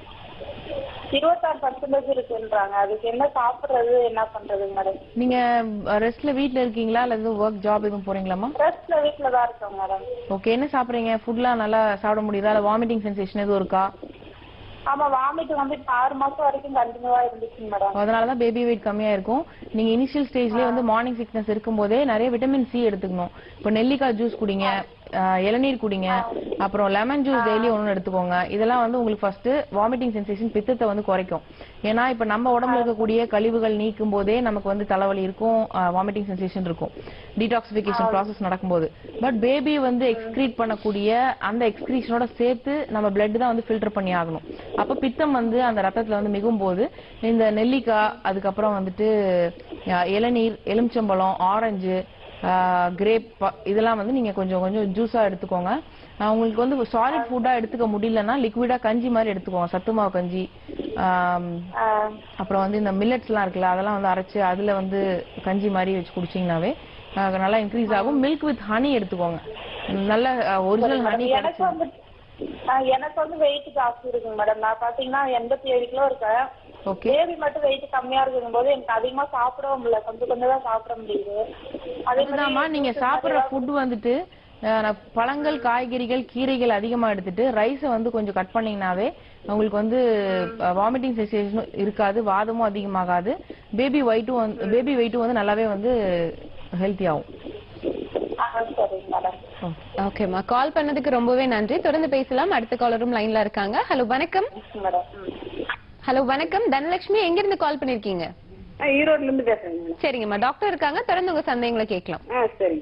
இருபத்தாறு பர்சன்டேஜ் இருக்குன்றாங்க அதுக்கு என்ன சாப்பிடுறது என்ன பண்றதுங்க மேடம் நீங்க ரெஸ்ட்ல வீட்ல இருக்கீங்களா அல்லது ஒர்க் ஜாப் எதுவும் போறீங்களாமா ரெஸ்ட்ல வீட்ல தான் இருக்கோம் மேடம் ஓகே என்ன சாப்பிடுறீங்க ஃபுட்லாம் நல்லா சாப்பிட முடியுதா இல்ல வாமிட்டிங் சென்சேஷன் எதுவும் இருக்கா ஆமா வாமிட் வந்து இப்ப ஆறு மாசம் வரைக்கும் கண்டினியூவா இருந்துச்சுங்க மேடம் அதனாலதான் பேபி வெயிட் கம்மியா இருக்கும் நீங்க இனிஷியல் ஸ்டேஜ்லயே வந்து மார்னிங் சிக்னஸ் இருக்கும்போதே நிறைய விட்டமின் சி எடுத்துக்கணும் இப்போ நெல்லிக்காய் ஜூஸ் குடிங்க ஆஹ் இளநீர் குடிங்க அப்புறம் லெமன் ஜூஸ் டெய்லி ஒன்று எடுத்துக்கோங்க இதெல்லாம் வந்து உங்களுக்கு ஃபர்ஸ்ட் வாமிட்டிங் சென்சேஷன் பித்தத்தை வந்து குறைக்கும் ஏன்னா இப்ப நம்ம உடம்புல இருக்கக்கூடிய கழிவுகள் நீக்கும் போதே நமக்கு வந்து தலைவலி இருக்கும் வாமிட்டிங் சென்சேஷன் இருக்கும் டீடாக்சிபிகேஷன் ப்ராசஸ் நடக்கும்போது பட் பேபி வந்து எக்ஸ்கிரீட் பண்ணக்கூடிய அந்த எக்ஸ்கிரீஷனோட சேர்த்து நம்ம பிளட் தான் வந்து ஃபில்டர் பண்ணி ஆகணும் அப்ப பித்தம் வந்து அந்த ரத்தத்துல வந்து மிகும் போது இந்த நெல்லிக்காய் அதுக்கப்புறம் வந்துட்டு அஹ், இளநீர் எலுமிச்சம்பழம் ஆரஞ்சு கிரேப் இதெல்லாம் வந்து நீங்க கொஞ்சம் கொஞ்சம் ஜூஸா எடுத்துக்கோங்க அஹ், உங்களுக்கு வந்து சாலிட் ஃபுட்டா எடுத்துக்க முடியலன்னா லிக்விடா கஞ்சி மாதிரி எடுத்துக்கோங்க சத்து மாவு கஞ்சி ஆம், அப்புறம் வந்து இந்த மில்லட்ஸ் எல்லாம் இருக்குல்ல அதெல்லாம் வந்து அரைச்சு அதுல வந்து கஞ்சி மாதிரி வச்சு குடிச்சீங்கன்னாவே அஹ், நல்லா இன்க்ரீஸ் ஆகும் மில்க் வித் ஹனி எடுத்துக்கோங்க நல்ல ஒரிஜினல் ஹனி எனக்கு வந்து ஆ, எனக்கு வந்து வெயிட் ஜாஸ்தி இருக்குங்க மேடம் நான் பாத்தீங்கன்னா எண்பத்தி ஏழு கிலோ இருக்கேன் ஓகே பேபி மட்டும் வெயிட் கம்மியா இருக்குங்கும் போது எனக்கு அதிகமா சாப்பிடவும் முடியல கொஞ்சம் கொஞ்சம் தான் சாப்பிட முடியுது அதே அதுதாம்மா நீங்க சாப்பிடுற ஃபுட் வந்துட்டு அஹ், நான் பழங்கள் காய்கறிகள் கீரைகள் அதிகமா எடுத்துட்டு ரைஸை வந்து கொஞ்சம் கட் பண்ணீங்கனாவே உங்களுக்கு வந்து வாமிட்டிங் சென்சேஷனும் இருக்காது வாதமும் அதிகமாகாது பேபி வெயிட்டும் வந்து பேபி வெயிட்டும் வந்து நல்லாவே வந்து ஹெல்த்தி ஆகும் ஆ, சரிங்க மேடம் ஓகேம்மா கால் பண்ணதுக்கு ரொம்பவே நன்றி தொடர்ந்து பேசலாம் அடுத்த காலரும் லைன்ல இருக்காங்க ஹலோ வணக்கம் மேடம் ஹலோ வணக்கம் தனலட்சுமி எங்க இருந்து கால் பண்ணிருக்கீங்க ஈரோட்ல இருந்து பேசுறேங்க மேடம் சரிங்கம்மா டாக்டர் இருக்காங்க தொடர்ந்து உங்க சந்தேகங்களை கேட்கலாம் ஆ சரிங்க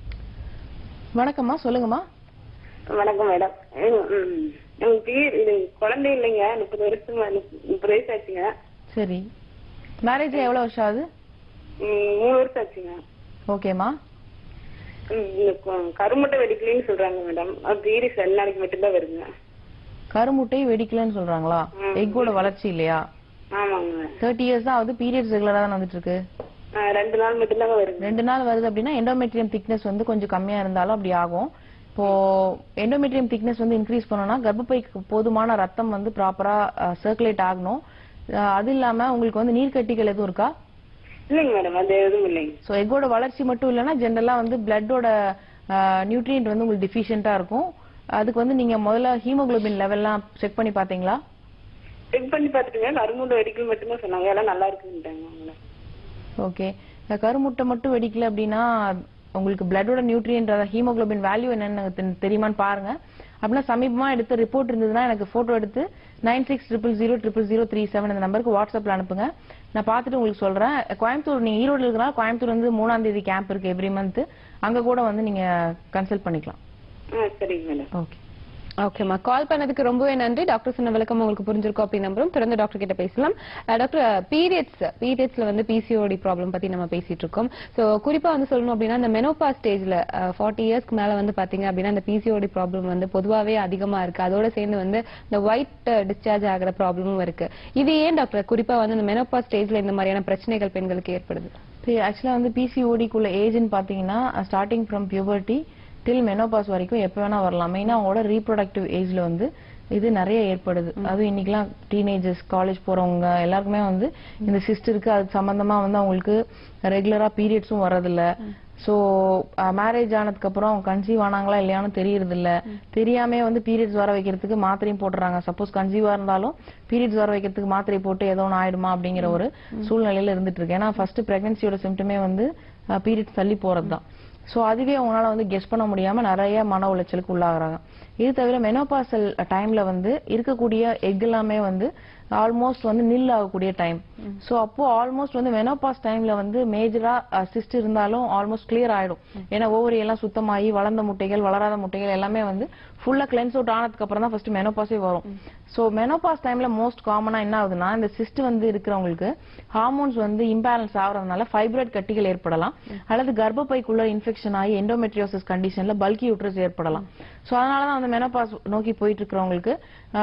வணக்கம்மா சொல்லுங்கம்மா வணக்கம் மேடம் எனக்கு இது குழந்தை இல்லைங்க முப்பது வருஷமா முப்பது வயசு ஆச்சுங்க சரி மேரேஜ் எவ்வளவு வருஷம் ஆகுது ம், மூணு வருஷம் ஆச்சுங்க ஓகேம்மா ம், இந்த கு- கருமுட்டை வெடிக்கலைன்னு சொல்றாங்க மேடம் அது பீரிஸ் ரெண்டு நாளைக்கு மட்டும்தான் வருங்க கருமுட்டை வெடிக்கலன்னு சொல்றாங்களா எக்கோட வளர்ச்சி இல்லையா ஆமாங்க தேர்ட்டி இயர்ஸ் தான் ஆகுது பீரியட்ஸ் ரெகுலரா தான் வந்துட்டு இருக்கு ஆ, ரெண்டு நாள் மட்டும்தாங்க வருங்க ரெண்டு நாள் வருது அப்படின்னா எண்டோமெட்ரியம் திக்னஸ் வந்து கொஞ்சம் கம்மியா இருந்தாலும் அப்படி ஆகும் இப்போ எண்டோமெட்ரியம் திக்னஸ் வந்து இன்க்ரீஸ் பண்ணணும்னா கர்ப்பப்பைக்கு போதுமான ரத்தம் வந்து ப்ராப்பரா சர்க்குலேட் ஆகணும் அஹ் அது இல்லாம உங்களுக்கு வந்து நீர்க்கட்டிகள் எதுவும் இருக்கா இல்லைங்க மேடம் அது எதுவும் இல்லைங்க ஸோ எக்கோட வளர்ச்சி மட்டும் இல்லைன்னா ஜென்ரலா வந்து பிளட்டோட நியூட்ரியன்ட் வந்து உங்களுக்கு டிஃபிஷியண்டா இருக்கும் அதுக்கு வந்து நீங்க முதல்ல ஹீமோகுளோபின் லெவல்லாம் செக் பண்ணி பாத்தீங்களா செக் பண்ணி பார்த்துட்டுங்க கருமுட்டை வெடிக்கல் மட்டும்தான் சொன்னாங்க எல்லாம் நல்லா இருக்குன்ட்டாங்க அவங்கள ஓகே இந்த கருமுட்டை மட்டும் வெடிக்கல அப்படின்னா உங்களுக்கு பிளட்டோட நியூட்ரியன்ட் ஹீமோகுளோபின் வேல்யூ என்னன்னு தெ- தெரியுமான்னு பாருங்க அப்படின்னா சமீபமா எடுத்த ரிப்போர்ட் இருந்ததுன்னா எனக்கு போட்டோ எடுத்து nine six triple zero triple zero three seven இந்த நம்பருக்கு வாட்ஸ்அப்ல அனுப்புங்க நான் பார்த்துட்டு உங்களுக்கு சொல்றேன் கோயம்புத்தூர் நீங்க ஈரோடு இருக்கிறா கோயம்புத்தூர் வந்து மூணாம் தேதி கேம்ப் இருக்கு எவ்ரி மந்த் அங்க கூட வந்து நீங்க கன்சல்ட் பண்ணிக்கலாம் ஆ சரிங்க மேடம் ஓகே ஓகேம்மா கால் பண்ணதுக்கு ரொம்பவே நன்றி டாக்டர் சொன்ன விளக்கம் உங்களுக்கு புரிஞ்சிருக்கும் அப்படி நம்புறோம் தொடர்ந்து டாக்டர் கிட்ட பேசலாம் அஹ் டாக்டர் பீரியட்ஸ் பீரியட்ஸ்ல வந்து பிசிஓடி ப்ராப்ளம் பத்தி நம்ம பேசிட்டு இருக்கோம் சோ குறிப்பா வந்து சொல்லணும் அப்படின்னா இந்த மெனோபா ஸ்டேஜ்ல ஃபார்ட்டி இயர்ஸ்க்கு மேல வந்து பாத்தீங்க அப்படின்னா இந்த பிசிஓடி ப்ராப்ளம் வந்து பொதுவாவே அதிகமா இருக்கு அதோட சேர்ந்து வந்து இந்த ஒயிட் டிஸ்சார்ஜ் ஆகிற ப்ராப்ளமும் இருக்கு இது ஏன் டாக்டர் குறிப்பா வந்து இந்த மெனோபா ஸ்டேஜ்ல இந்த மாதிரியான பிரச்சனைகள் பெண்களுக்கு ஏற்படுது ஆக்சுவலா வந்து பிசிஓடிக்குள்ள ஏஜ்னு பாத்தீங்கன்னா starting from puberty till menopause வரைக்கும் எப்ப வேணா வரலாம் மெயினா அவங்களோட ரீப்ரொடக்டிவ் ஏஜ்ல வந்து இது நிறைய ஏற்படுது அதுவும் இன்னைக்கெல்லாம் டீனேஜர்ஸ் காலேஜ் போறவங்க எல்லாருக்குமே வந்து இந்த சிஸ்ட் இருக்கு அது சம்பந்தமா வந்து அவங்களுக்கு ரெகுலரா பீரியட்ஸும் வர்றதில்ல சோ மேரேஜ் ஆனதுக்கு அப்புறம் அவங்க கன்சீவ் ஆனாங்களா இல்லையான்னு தெரியறது இல்ல தெரியாம வந்து பீரியட்ஸ் வர வைக்கிறதுக்கு மாத்திரையும் போட்டுறாங்க சப்போஸ் கன்சீவா இருந்தாலும் பீரியட்ஸ் வர வைக்கிறதுக்கு மாத்திரை போட்டு ஏதோ ஒன்று ஆயிடுமா அப்படிங்கிற ஒரு சூழ்நிலையில இருந்துட்டு இருக்கு ஏன்னா ஃபர்ஸ்ட் பிரெக்னன்சியோட சிம்டமே வந்து பீரியட்ஸ் தள்ளி போறதுதான் சோ அதுவே அவங்களால வந்து கெஸ் பண்ண முடியாம நிறைய மன உளைச்சலுக்கு உள்ளாகுறாங்க இது தவிர மெனோபாசல் டைம்ல வந்து இருக்கக்கூடிய எக் எல்லாமே வந்து ஆல்மோஸ்ட் வந்து நில் ஆகக்கூடிய டைம் சோ அப்போ ஆல்மோஸ்ட் வந்து மெனோபாஸ் டைம்ல வந்து மேஜரா சிஸ்ட் இருந்தாலும் ஆல்மோஸ்ட் கிளியர் ஆயிடும் ஏன்னா ஓவரி எல்லாம் சுத்தமாகி வளர்ந்த முட்டைகள் வளராத முட்டைகள் எல்லாமே வந்து ஃபுல்லா கிளென்ஸ் அவுட் ஆனதுக்கு அப்புறம் தான் ஃபர்ஸ்ட் மெனோபாஸே வரும் சோ மெனோபாஸ் டைம்ல மோஸ்ட் காமனா என்ன ஆகுதுன்னா இந்த சிஸ்ட் வந்து இருக்கிறவங்களுக்கு ஹார்மோன்ஸ் வந்து இம்பேலன்ஸ் ஆகுறதுனால ஃபைப்ராய்ட் கட்டிகள் ஏற்படலாம் அல்லது கர்ப்பப்பைக்குள்ள இன்ஃபெக்ஷன் ஆகி எண்டோமெட்ரியோசிஸ் கண்டிஷன்ல பல்கி யூட்ரஸ் ஏற்படலாம் சோ அதனால தான் அந்த மெனோபாஸ் நோக்கி போயிட்டு இருக்கிறவங்களுக்கு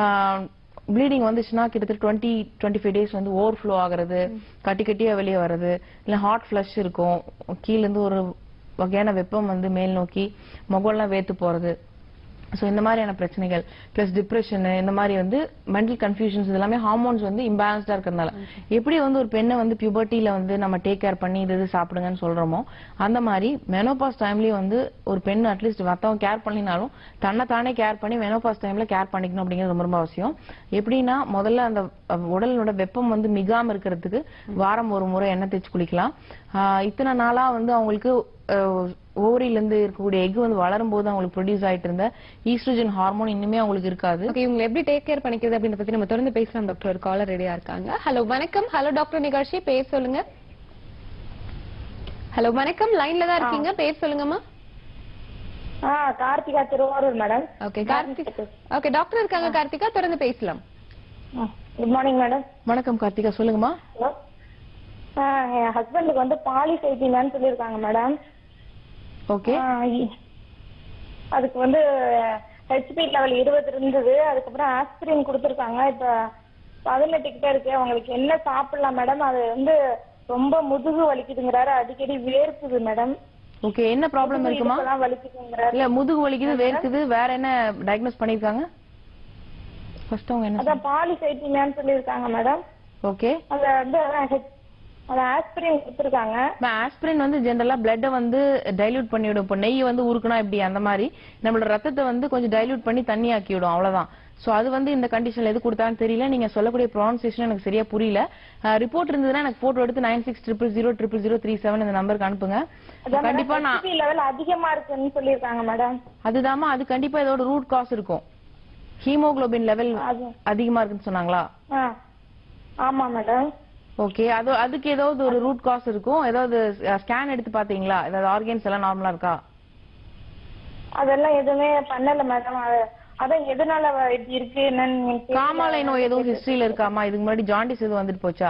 ப்ளீடிங் வந்துச்சுன்னா கிட்டத்தட்ட டுவெண்ட்டி டுவெண்ட்டி ஃபைவ் டேஸ் வந்து ஓவர் ஃப்ளோ ஆகுறது கட்டி கட்டியா வெளியே வர்றது இல்ல ஹாட் ஃபிளஷ் இருக்கும் கீழ இருந்து ஒரு வகையான வெப்பம் வந்து மேல் நோக்கி முகம்லாம் வேத்து போறது சோ இந்த மாதிரியான பிரச்சனைகள் பிளஸ் டிப்ரெஷன் இந்த மாதிரி வந்து மென்டல் கன்ஃபியூஷன்ஸ் எல்லாமே ஹார்மோன்ஸ் வந்து இம்பேலன்ஸ்டா இருக்கிறதுனால எப்படி வந்து ஒரு பெண்ணை வந்து பியூபர்ட்டில வந்து நம்ம டேக் கேர் பண்ணி இது இது சாப்பிடுங்கன்னு சொல்றோமோ அந்த மாதிரி மெனோபாஸ் டைம்லயும் வந்து ஒரு பெண் அட்லீஸ்ட் மத்தவங்க கேர் பண்ணினாலும் தன்னை தானே கேர் பண்ணி மெனோபாஸ் டைம்ல கேர் பண்ணிக்கணும் அப்படிங்கிறது ரொம்ப ரொம்ப அவசியம் எப்படின்னா முதல்ல அந்த அஹ், உடலோட வெப்பம் வந்து மிகாம இருக்கிறதுக்கு வாரம் ஒரு முறை எண்ணெய் தேய்ச்சி குளிக்கலாம் ஆஹ், இத்தனை நாளா வந்து அவங்களுக்கு ஓவரியில இருந்து இருக்கக்கூடிய எக் வந்து வளரும் போது அவங்களுக்கு ப்ரொடியூஸ் ஆயிட்டு இருந்த ஈஸ்ட்ரோஜன் ஹார்மோன் இன்னுமே அவங்களுக்கு இருக்காது ஓகே இவங்களை எப்படி டேக் கேர் பண்ணிக்கிறது அப்படின்றத பத்தி நம்ம தொடர்ந்து பேசலாம் டாக்டர் ஒரு காலர் ரெடியா இருக்காங்க ஹலோ வணக்கம் ஹலோ டாக்டர் நிகழ்ச்சி பேர் சொல்லுங்க ஹலோ வணக்கம் லைன்ல தான் இருக்கீங்க பேர் சொல்லுங்கம்மா ஆ Karthika Thiruvarur madam okay Karthik okay doctor இருக்காங்க கார்த்திகா தொடர்ந்து பேசலாம் குட் மார்னிங் மேடம் வணக்கம் கார்த்திகா சொல்லுங்கம்மா ஹலோ என் ஹஸ்பண்டுக்கு வந்து பாலிசைட்டினான்னு சொல்லியிருக்காங்க மேடம் ஓகே அதுக்கு வந்து ஹெச்பி லெவல் இருபது இருந்தது அதுக்கப்புறம் ஆஸ்பிரின் கொடுத்துருக்காங்க இப்ப பதினெட்டு கிட்ட இருக்கு அவங்களுக்கு என்ன சாப்பிடலாம் மேடம் அது வந்து ரொம்ப முதுகு வலிக்குதுங்கிறாரு அடிக்கடி வேர்க்குது மேடம் ஓகே என்ன ப்ராப்ளம் இருக்குமா இடுப்பெல்லாம் வலிக்குதுங்கிறாரு இல்ல முதுகு வலிக்குது வேர்க்குது வேற என்ன டயக்னோஸ் பண்ணிருக்காங்க ஃபர்ஸ்ட் அவங்க என்ன அதான் பாலிசைட்டினான்னு சொல்லியிருக்காங்க மேடம் ஓகே அத வந்து H- அது ஆஸ்பிரின் கொடுத்துருக்காங்க ஆஸ்பிரின் வந்து ஜெனரலா பிளட்டை வந்து டைல்யூட் பண்ணிவிடும் இப்போ நெய் வந்து உருக்குனா இப்படி அந்த மாதிரி நம்மளோட ரத்தத்தை வந்து கொஞ்சம் டைல்யூட் பண்ணி தண்ணி ஆக்கி விடும் அவ்வளவுதான் சோ அது வந்து இந்த கண்டிஷன்ல எது கொடுத்தான்னு தெரியல நீங்க சொல்லக்கூடிய ப்ரொனன்சியேஷன் எனக்கு சரியா புரியல ரிப்போர்ட் இருந்ததுன்னா எனக்கு போட்டோ எடுத்து nine six triple zero triple zero three seven இந்த நம்பருக்கு அனுப்புங்க கண்டிப்பா நான் ஹெச்பி லெவல் அதிகமா இருக்குன்னு சொல்லியிருக்காங்க மேடம் அதுதாம்மா அது கண்டிப்பா இதோட ரூட் காஸ் இருக்கும் ஹீமோகுளோபின் லெவல் அது அதிகமா இருக்குன்னு சொன்னாங்களா ஆ ஆமா மேடம் ஓகே அது அதுக்கு ஏதாவது ஒரு ரூட் காஸ் இருக்கும் ஏதாவது ஸ்கேன் எடுத்து பாத்தீங்களா ஏதாவது ஆர்கன்ஸ் எல்லாம் நார்மலா இருக்கா அதெல்லாம் எதுவுமே பண்ணல மேடம் அதான் எதனால வ- இப்படி இருக்கு என்னன்னு எனக்கு தெரியல. காமாலை நோய் எதுவும் ஹிஸ்டரியில இருக்காமா இதுக்கு முன்னாடி ஜாண்டிஸ் எதுவும் வந்துட்டு போச்சா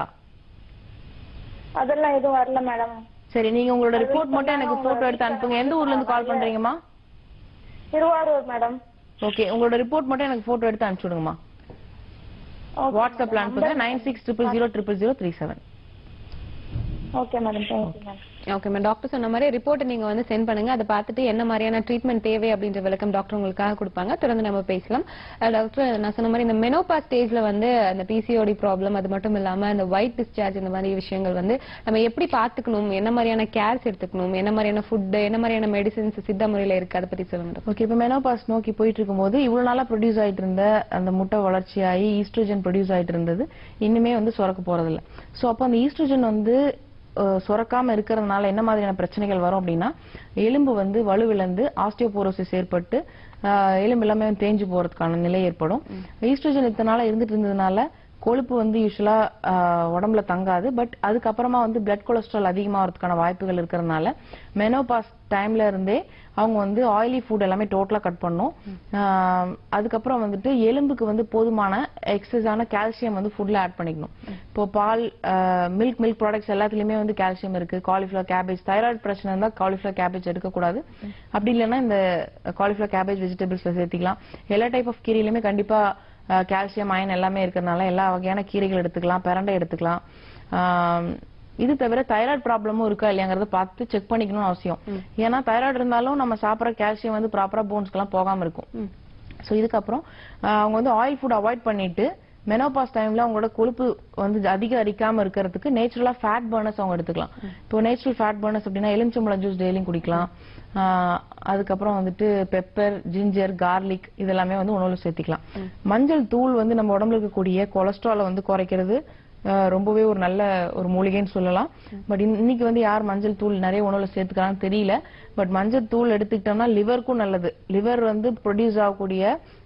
அதெல்லாம் எதுவும் வரல மேடம் சரி நீங்க உங்களோட ரிப்போர்ட் மட்டும் எனக்கு போட்டோ எடுத்து அனுப்புங்க எந்த ஊர்ல இருந்து கால் பண்றீங்கம்மா திருவாரூர் மேடம் ஓகே உங்களோட ரிப்போர்ட் மட்டும் எனக்கு போட்டோ எடுத்து அனுப்பிச்சு விடுங்கம்மா வாட்ஸ்அப்ல அனுப்புங்க nine six triple zero triple zero three seven okay madam thank you madam okay ma'am doctor சொன்ன மாதிரி ரிப்போர்ட் நீங்க வந்து சென்ட் பண்ணுங்க அதை பார்த்துட்டு என்ன மாதிரியான ட்ரீட்மெண்ட் தேவை அப்படின்ற விளக்கம் டாக்டர் உங்களுக்காக கொடுப்பாங்க தொடர்ந்து நம்ம பேசலாம் அஹ் டாக்டர் நான் சொன்ன மாதிரி இந்த மெனோபா ஸ்டேஜ்ல வந்து அந்த பிசிஓடி ப்ராப்ளம் அது மட்டும் இல்லாம அந்த ஒயிட் டிஸ்சார்ஜ் இந்த மாதிரி விஷயங்கள் வந்து நம்ம எப்படி பார்த்துக்கணும் என்ன மாதிரியான கேர்ஸ் எடுத்துக்கணும் என்ன மாதிரியான ஃபுட் என்ன மாதிரியான மெடிசின்ஸ் சித்த முறையில இருக்கு அதை பத்தி சொல்லுங்க டாக்டர் ஓகே இப்போ மெனோபாஸ் நோக்கி போயிட்டு இருக்கும்போது இவ்வளவு நாளா ப்ரொடியூஸ் ஆயிட்டு இருந்த அந்த முட்டை வளர்ச்சியாகி ஈஸ்ட்ரோஜன் ப்ரொடியூஸ் ஆயிட்டு இருந்தது இனிமே வந்து சுரக்க போறதில்ல சோ அப்போ அந்த ஈஸ்ட்ரோஜன் வந்து அஹ், சுரக்காம இருக்கிறதுனால என்ன மாதிரியான பிரச்சனைகள் வரும் அப்படின்னா எலும்பு வந்து வலுவிழந்து ஆஸ்டியோபோரோசிஸ் ஏற்பட்டு அஹ், எலும்பு எல்லாமே தேஞ்சு போறதுக்கான நிலை ஏற்படும் ஈஸ்ட்ரோஜன் இத்தனை நாளா இருந்துட்டு இருந்ததுனால கொழுப்பு வந்து யூஸ்வலா உடம்புல தங்காது பட் அதுக்கப்புறமா வந்து பிளட் கொலஸ்ட்ரால் அதிகமாகிறதுக்கான வாய்ப்புகள் இருக்கிறதுனால மெனோபாஸ் டைம்ல இருந்தே அவங்க வந்து ஆயிலி ஃபுட் எல்லாமே டோட்டலா கட் பண்ணும் ஆஹ் அதுக்கப்புறம் வந்துட்டு எலும்புக்கு வந்து போதுமான எக்ஸஸான கால்சியம் வந்து ஃபுட்ல ஆட் பண்ணிக்கணும் இப்போ பால் மில்க் மில்க் ப்ராடக்ட்ஸ் எல்லாத்துலயுமே வந்து கால்சியம் இருக்கு காலிஃபிளவர் கேபேஜ் தைராய்டு பிரச்சனை இருந்தா காலிஃபிளவர் கேபேஜ் எடுக்கக்கூடாது அப்படி இல்லைன்னா இந்த காலிஃபிளவர் கேபேஜ் வெஜிடபிள்ஸ்ல சேர்த்திக்கலாம் எல்லா டைப் ஆஃப் கீரையிலுமே கண்டிப்பா கால்சியம் அயன் எல்லாமே இருக்கிறதுனால எல்லா வகையான கீரைகள் எடுத்துக்கலாம் பிரண்டை எடுத்துக்கலாம் ஆஹ் இது தவிர தைராய்டு ப்ராப்ளமும் இருக்கா இல்லையாங்கிறத பார்த்து செக் பண்ணிக்கணும்னு அவசியம் ஏன்னா தைராய்டு இருந்தாலும் நம்ம சாப்பிட்ற கால்சியம் வந்து ப்ராப்பரா போன்ஸ்க்கெல்லாம் போகாம இருக்கும் ஸோ இதுக்கப்புறம் ஆஹ் அவங்க வந்து ஆயில் ஃபுட் அவாய்ட் பண்ணிட்டு மெனோபாஸ் டைம்ல அவங்களோட கொழுப்பு வந்து அதிகம் அரிக்காம இருக்கிறதுக்கு நேச்சுரலா ஃபேட் பர்னர்ஸ் அவங்க எடுத்துக்கலாம் இப்போ நேச்சுரல் ஃபேட் பர்னர்ஸ் அப்படின்னா எலுமிச்சம்பழம் ஜூஸ் டெய்லியும் குடிக்கலாம் ஆஹ் அதுக்கப்புறம் வந்துட்டு பெப்பர் ஜிஞ்சர் கார்லிக் இதெல்லாமே வந்து உணவுல சேர்த்திக்கலாம் மஞ்சள் தூள் வந்து நம்ம உடம்புல இருக்கக்கூடிய கொலஸ்ட்ராலை வந்து குறைக்கிறது ஆஹ் ரொம்பவே ஒரு நல்ல ஒரு மூலிகைன்னு சொல்லலாம் பட் இன்னைக்கு வந்து யார் மஞ்சள் தூள் நிறைய உணவுல சேர்த்துக்கிறாங்கன்னு தெரியல பட் மஞ்சள் தூள் எடுத்துக்கிட்டோம்னா லிவருக்கும் நல்லது லிவர் வந்து ப்ரொடியூஸ் ஆகக்கூடிய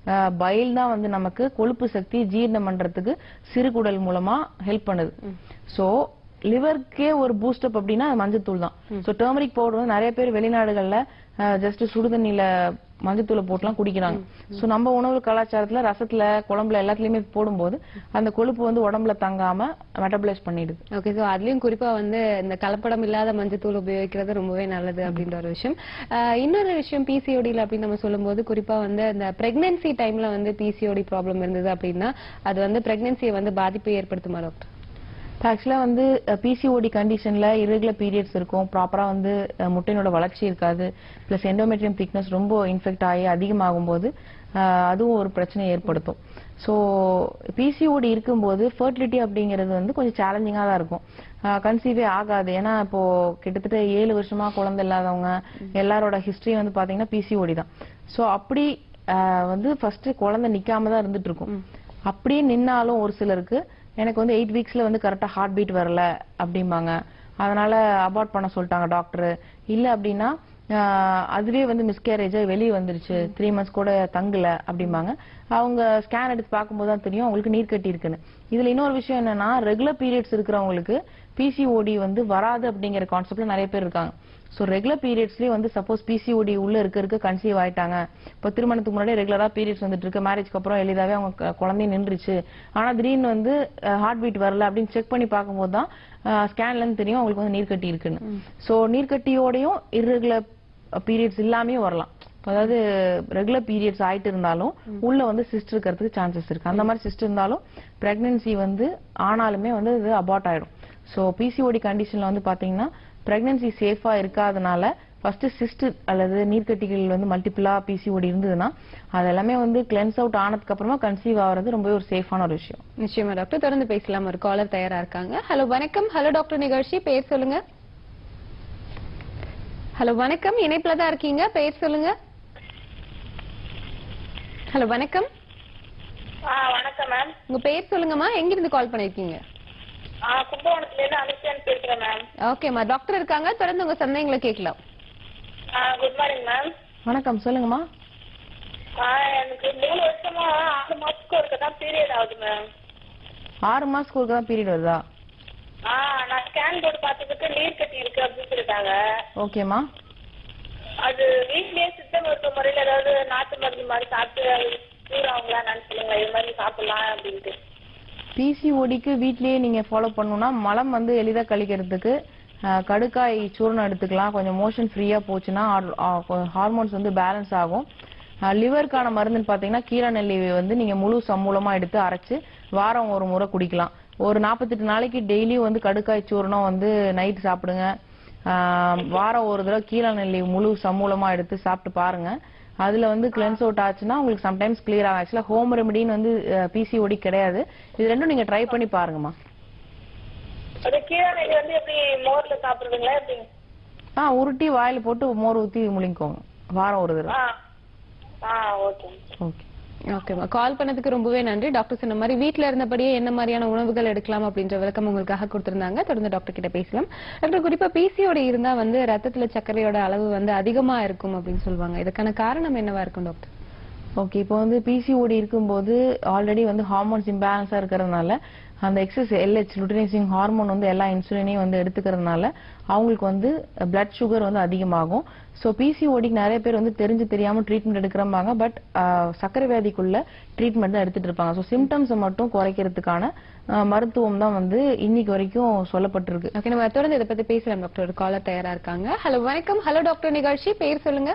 பயில் தான் வந்து நமக்கு கொழுப்பு சக்தி ஜீரணம் பண்றதுக்கு சிறுகுடல் மூலமா ஹெல்ப் பண்ணுது சோ லிவருக்கே ஒரு பூஸ்டப் அப்படின்னா அது மஞ்சத்தூள் தான் சோ டர்மரிக் பவுடர் வந்து நிறைய பேர் வெளிநாடுகள்ல ஜஸ்ட் சுடுதண்ணில மஞ்சத்தூளை போட்டுலாம் குடிக்கிறாங்க சோ நம்ம உணவு கலாச்சாரத்துல ரசத்துல குழம்புல எல்லாத்துலயுமே போடும்போது அந்த கொழுப்பு வந்து உடம்புல தங்காம மெட்டபலைஸ் பண்ணிடுது ஓகே சோ அதுலயும் குறிப்பா வந்து இந்த கலப்படம் இல்லாத மஞ்சத்தூள் உபயோகிக்கிறது ரொம்பவே நல்லது அப்படின்ற ஒரு விஷயம் ஆஹ் இன்னொரு விஷயம் பிசிஓடியில் அப்படின்னு நம்ம சொல்லும்போது குறிப்பா வந்து இந்த பிரெக்னன்சி டைம்ல வந்து பிசிஓடி ப்ராப்ளம் இருந்தது அப்படின்னா அது வந்து பிரெக்னன்சியை வந்து பாதிப்பை ஏற்படுத்துமா டாக்டர் ஆக்சுவலா வந்து பிசிஓடி கண்டிஷன்ல irregular பீரியட்ஸ் இருக்கும் ப்ராப்பரா வந்து அஹ், முட்டையினோட வளர்ச்சி இருக்காது பிளஸ் எண்டோமெட்ரியம் திக்னஸ் ரொம்ப இன்ஃபெக்ட் ஆகி அதிகமாகும் போது அஹ், அதுவும் ஒரு பிரச்சனையை ஏற்படுத்தும் ஸோ பிசிஓடி இருக்கும்போது ஃபர்டிலிட்டி அப்படிங்கிறது வந்து கொஞ்சம் சேலஞ்சிங்காக தான் இருக்கும் கன்சீவே ஆகாது ஏன்னா இப்போ கிட்டத்தட்ட ஏழு வருஷமா குழந்தை இல்லாதவங்க எல்லாரோட ஹிஸ்டரி வந்து பாத்தீங்கன்னா பிசிஓடி தான் ஸோ அப்படி அஹ், வந்து ஃபர்ஸ்ட் குழந்தை நிக்காம தான் இருந்துட்டு இருக்கும் அப்படியே நின்னாலும் ஒரு சிலருக்கு எனக்கு வந்து எயிட் வீக்ஸ்ல வந்து கரெக்டா ஹார்ட் பீட் வரல அப்படிம்பாங்க அதனால அபார்ட் பண்ண சொல்லிட்டாங்க டாக்டர் இல்ல அப்படின்னா ஆஹ், அதுவே வந்து மிஸ்கேரேஜ் வெளியே வந்துருச்சு த்ரீ மந்த்ஸ் கூட தங்கல அப்படிம்பாங்க அவங்க ஸ்கேன் எடுத்து பார்க்கும்போது தான் தெரியும் அவங்களுக்கு நீர் கட்டி இருக்குன்னு இதுல இன்னொரு விஷயம் என்னன்னா ரெகுலர் பீரியட்ஸ் இருக்கிறவங்களுக்கு பிசிஓடி வந்து வராது அப்படிங்கிற கான்செப்ட்ல நிறைய பேர் இருக்காங்க ஸோ ரெகுலர் பீரியட்ஸ்லயே வந்து சப்போஸ் பிசிஓடி உள்ள இருக்க இருக்க கன்சீவ் ஆயிட்டாங்க இப்போ திருமணத்துக்கு முன்னாடி ரெகுலரா பீரியட்ஸ் வந்துட்டு இருக்கு மேரேஜ்க்கு அப்புறம் எளிதாவே அவங்க க- குழந்தையும் நின்றுச்சு ஆனா திடீர்னு வந்து ஹார்ட் பீட் வரல அப்படின்னு செக் பண்ணி பார்க்கும்போது தான் ஸ்கேன்ல இருந்து தெரியும் அவங்களுக்கு வந்து நீர்க்கட்டி இருக்குன்னு ஸோ நீர்க்கட்டியோடையும் irregular பீரியட்ஸ் இல்லாமையும் வரலாம் அதாவது ரெகுலர் பீரியட்ஸ் ஆயிட்டு இருந்தாலும் உள்ள வந்து சிஸ்ட் இருக்கிறதுக்கு சான்சஸ் இருக்கு அந்த மாதிரி சிஸ்ட் இருந்தாலும் பிரெக்னன்சி வந்து ஆனாலுமே வந்து இது அபார்ட் ஆயிடும் ஸோ பிசிஓடி கண்டிஷன்ல வந்து பாத்தீங்கன்னா பிரெக்னன்சி சேஃபா இருக்காதனால ஃபர்ஸ்ட் சிஸ்ட் அல்லது நீர்க்கட்டிகள் வந்து மல்டிபிளா பிசிஓடி இருந்ததுன்னா அது எல்லாமே வந்து கிளென்ஸ் அவுட் ஆனதுக்கு அப்புறமா கன்சீவ் ஆகுறது ரொம்பவே ஒரு சேஃபான ஒரு விஷயம் நிச்சயமா டாக்டர் தொடர்ந்து பேசலாம் ஒரு காலர் தயாரா இருக்காங்க ஹலோ வணக்கம் ஹலோ டாக்டர் நிகழ்ச்சி பேர் சொல்லுங்க ஹலோ வணக்கம் இணைப்புல தான் இருக்கீங்க பேர் சொல்லுங்க ஹலோ வணக்கம் ஆ வணக்கம் மேம் உங்க பேர் சொல்லுங்கம்மா எங்கிருந்து கால் பண்ணிருக்கீங்க ஆ கும்பகோணத்துல இருந்து அனுஷியான் பேசுறேன் மேம் ஓகேம்மா டாக்டர் இருக்காங்க தொடர்ந்து உங்க சந்தேகங்களை கேட்கலாம் ஆ குட் மார்னிங் மேம் வணக்கம் சொல்லுங்கம்மா ஆ எனக்கு மூணு வருஷமா ஆறு மாசத்துக்கு ஒருக்க தான் பீரியட் ஆகுது மேம் ஆறு மாசத்துக்கு ஒருக்க தான் பீரியட் வருதா ஆ நான் ஸ்கேன் போட்டு பார்த்ததுக்கு நீர் கட்டி இருக்கு அப்படின்னு சொல்லிட்டாங்க ஓகேம்மா அது வீட்லயே சித்த மருத்துவ முறையில ஏதாவது நாட்டு மருந்து மாதிரி சாப்பிட்டு அது cure ஆகுங்களா நான் சொல்லுங்க இது மாதிரி சாப்பிடலாம் அப்படின்ட்டு பிசிஓடிக்கு வீட்லயே நீங்க ஃபாலோ பண்ணணும்னா மலம் வந்து எளிதா கழிக்கிறதுக்கு அஹ், கடுக்காய் சூர்ணம் எடுத்துக்கலாம் கொஞ்சம் மோஷன் ஃப்ரீயா போச்சுன்னா ஹார்மோன்ஸ் வந்து பேலன்ஸ் ஆகும் லிவருக்கான மருந்துன்னு பாத்தீங்கன்னா கீரை நெல்லி வந்து நீங்க முழு சம்மூலமா எடுத்து அரைச்சு வாரம் ஒரு முறை குடிக்கலாம் ஒரு நாற்பத்தெட்டு நாளைக்கு டெய்லியும் வந்து கடுக்காய் சூர்ணம் வந்து நைட் சாப்பிடுங்க ஆஹ், வாரம் ஒரு தடவை கீரை நெல்லி முழு சம்மூலமா எடுத்து சாப்பிட்டு பாருங்க அதுல வந்து கிளென்ஸ் அவுட் ஆச்சுன்னா உங்களுக்கு சம்டைம்ஸ் கிளியர் ஆகும் ஆக்சுவலா ஹோம் ரெமடின்னு வந்து பிசிஓடி கிடையாது இது ரெண்டும் நீங்க ட்ரை பண்ணி பாருங்கம்மா அது கீரை நெல்லி வந்து எப்படி மோர்ல சாப்பிடுறதுங்களா எப்படி ஆ உருட்டி வாயில போட்டு மோர் ஊத்தி முழுங்கிக்கோங்க வாரம் ஒரு தடவை ஆ ஆ ஓகே ஓகே ஓகேம்மா கால் பண்ணதுக்கு ரொம்பவே நன்றி டாக்டர் சொன்ன மாதிரி வீட்ல இருந்தபடியே என்ன மாதிரியான உணவுகள் எடுக்கலாம் அப்படின்ற விளக்கம் உங்களுக்காக கொடுத்திருந்தாங்க தொடர்ந்து டாக்டர் கிட்ட பேசலாம் டாக்டர் குறிப்பா பிசியோட இருந்தா வந்து ரத்தத்துல சர்க்கரையோட அளவு வந்து அதிகமா இருக்கும் அப்படின்னு சொல்லுவாங்க இதுக்கான காரணம் என்னவா இருக்கும் டாக்டர் ஓகே இப்போ வந்து பிசிஓடி இருக்கும்போது ஆல்ரெடி வந்து ஹார்மோன்ஸ் இம்பேலன்ஸா இருக்கிறதுனால அந்த எக்ஸஸ் எல்ஹெச் லுட்டினைசிங் ஹார்மோன் வந்து எல்லா இன்சுலினையும் வந்து எடுத்துக்கிறதுனால அவங்களுக்கு வந்து பிளட் சுகர் வந்து அதிகமாகும் ஸோ பிசிஓடிக்கு நிறைய பேர் வந்து தெரிஞ்சு தெரியாம ட்ரீட்மெண்ட் எடுக்கிறம்பாங்க பட் சர்க்கரை வியாதிக்குள்ள ட்ரீட்மெண்ட் தான் எடுத்துட்டு இருப்பாங்க ஸோ சிம்டம்ஸை மட்டும் குறைக்கிறதுக்கான அஹ், மருத்துவம் தான் வந்து இன்னைக்கு வரைக்கும் சொல்லப்பட்டிருக்கு ஓகே நம்ம தொடர்ந்து இதை பத்தி பேசலாம் டாக்டர் ஒரு காலர் தயாரா இருக்காங்க ஹலோ வணக்கம் ஹலோ டாக்டர் நிகழ்ச்சி பேர் சொல்லுங்க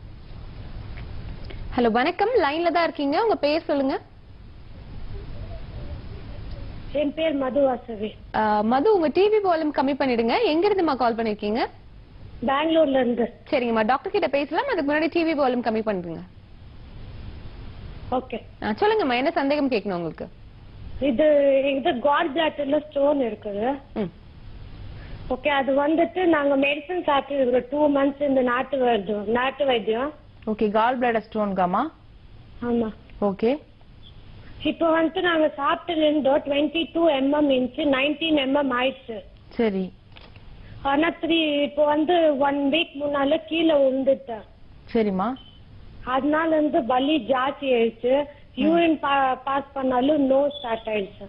ஹலோ வணக்கம் லைன்ல தான் இருக்கீங்க உங்க பேர் சொல்லுங்க என் பேர் மது வாசவி அஹ், மது உங்க டிவி வால்யூம் கம்மி பண்ணிடுங்க எங்க இருந்துமா கால் பண்ணிருக்கீங்க பெங்களூர்ல இருந்து சரிங்கம்மா டாக்டர் கிட்ட பேசலாம் அதுக்கு முன்னாடி டிவி வால்யூம் கம்மி பண்ணுங்க ஓகே அஹ், சொல்லுங்கம்மா என்ன சந்தேகம் கேட்கணும் உங்களுக்கு இது இது காட் பிளாட்டர்ல ஸ்டோன் இருக்குது ம் ஓகே அது வந்துட்டு நாங்க மெடிசன் சாப்பிட்டு ஒரு டூ மந்த்ஸ் இந்த நாட்டு வைத்தியம் நாட்டு வைத்தியம் ஓகே கால் பிளாடர் ஸ்டோன்காமா ஆமா ஓகே இப்போ வந்துட்டு நாங்க சாப்பிட்டு இருந்தோம் twenty two mm inch nineteen mm ஆயிடுச்சு சரி ஆனா த்ரீ இப்போ வந்து ஒன் வீக் முன்னால கீழே விழுந்துட்டேன் சரிம்மா அதனால இருந்து வலி ஜாஸ்தி ஆயிடுச்சு யூரின் பாஸ் பண்ணாலும் நோ ஸ்டார்ட் ஆயிடுச்சு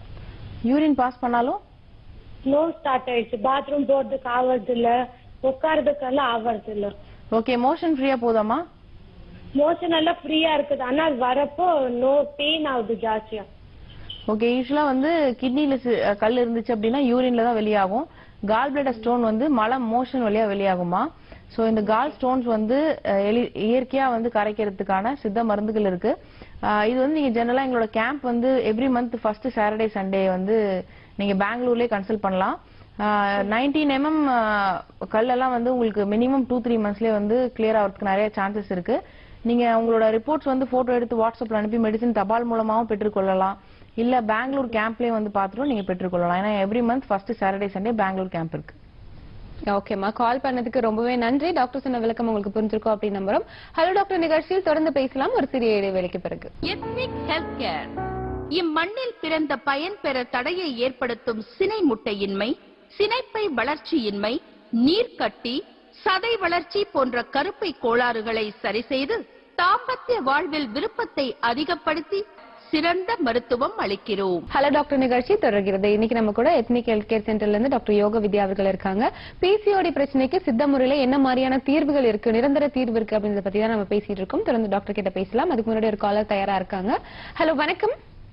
யூரின் பாஸ் பண்ணாலும் நோ ஸ்டார்ட் ஆயிடுச்சு பாத்ரூம் போறதுக்கு ஆவறது இல்ல உட்கார்றதுக்கெல்லாம் ஆவறது இல்ல ஓகே மோஷன் ஃப்ரீயா போதாமா மோஷன் எல்லாம் ஃப்ரீயா இருக்குது ஆனா அது வரப்போ நோ பெயின் ஆகுது ஜாஸ்தியா ஓகே யூஸ்வலா வந்து கிட்னில கல் இருந்துச்சு அப்படின்னா யூரின்ல தான் வெளியாகும் கால் பிளடர் ஸ்டோன் வந்து மலம் மோஷன் வழியா வெளியாகுமா சோ இந்த கால் ஸ்டோன்ஸ் வந்து அஹ், எளி- இயற்கையா வந்து கரைக்கிறதுக்கான சித்த மருந்துகள் இருக்கு அஹ், இது வந்து நீங்க ஜெனரலா எங்களோட கேம்ப் வந்து every month first Saturday Sunday வந்து நீங்க பெங்களூர்லயே கன்சல்ட் பண்ணலாம் நைன்டீன் எம்எம் கல்லெல்லாம் வந்து உங்களுக்கு மினிமம் டூ த்ரீ மந்த்ஸ்லயே வந்து கிளியர் ஆகிறதுக்கு நிறைய சான்சஸ் இருக்கு நீங்க உங்களோட ரிப்போர்ட்ஸ் வந்து போட்டோ எடுத்து வாட்ஸ்அப்ல அனுப்பி மெடிசன் தபால் மூலமாவும் பெற்றுக்கொள்ளலாம் இல்ல பெங்களூர் கேம்ப்லயே வந்து பார்த்துட்டும் நீங்க பெற்றுக்கொள்ளலாம் ஏன்னா every month first Saturday Sunday Bangalore camp இருக்கு ஓகேம்மா கால் பண்ணதுக்கு ரொம்பவே நன்றி டாக்டர் சொன்ன விளக்கம் உங்களுக்கு புரிஞ்சிருக்கும் அப்படின்னு நம்புறோம் ஹலோ டாக்டர் நிகழ்ச்சியில் தொடர்ந்து பேசலாம் ஒரு சிறிய இடைவேளைக்கு பிறகு எத்னிக் ஹெல்த் கேர் இம்மண்ணில் பிறந்த பயன் பெற தடையை ஏற்படுத்தும் சினை முட்டையின்மை சினைப்பை வளர்ச்சியின்மை நீர்க்கட்டி சதை வளர்ச்சி போன்ற கருப்பை கோளாறுகளை சரி செய்து தாம்பத்திய வாழ்வில் விருப்பத்தை அதிகப்படுத்தி சிறந்த மருத்துவம் அளிக்கிறோம் ஹலோ டாக்டர் நிகழ்ச்சி தொடர்கிறது இன்னைக்கு நம்ம கூட எத்னிக் ஹெல்த் கேர் சென்டர்ல இருந்து டாக்டர் யோக வித்யா அவர்கள் இருக்காங்க பிசிஓடி பிரச்சனைக்கு சித்த முறையில என்ன மாதிரியான தீர்வுகள் இருக்கு நிரந்தர தீர்வு இருக்கு அப்படின்றத பத்தி தான் நம்ம பேசிட்டு இருக்கோம் தொடர்ந்து டாக்டர் கிட்ட பேசலாம் அதுக்கு முன்னாடி ஒரு காலர் தயாரா இருக்காங்க ஹலோ வணக்கம்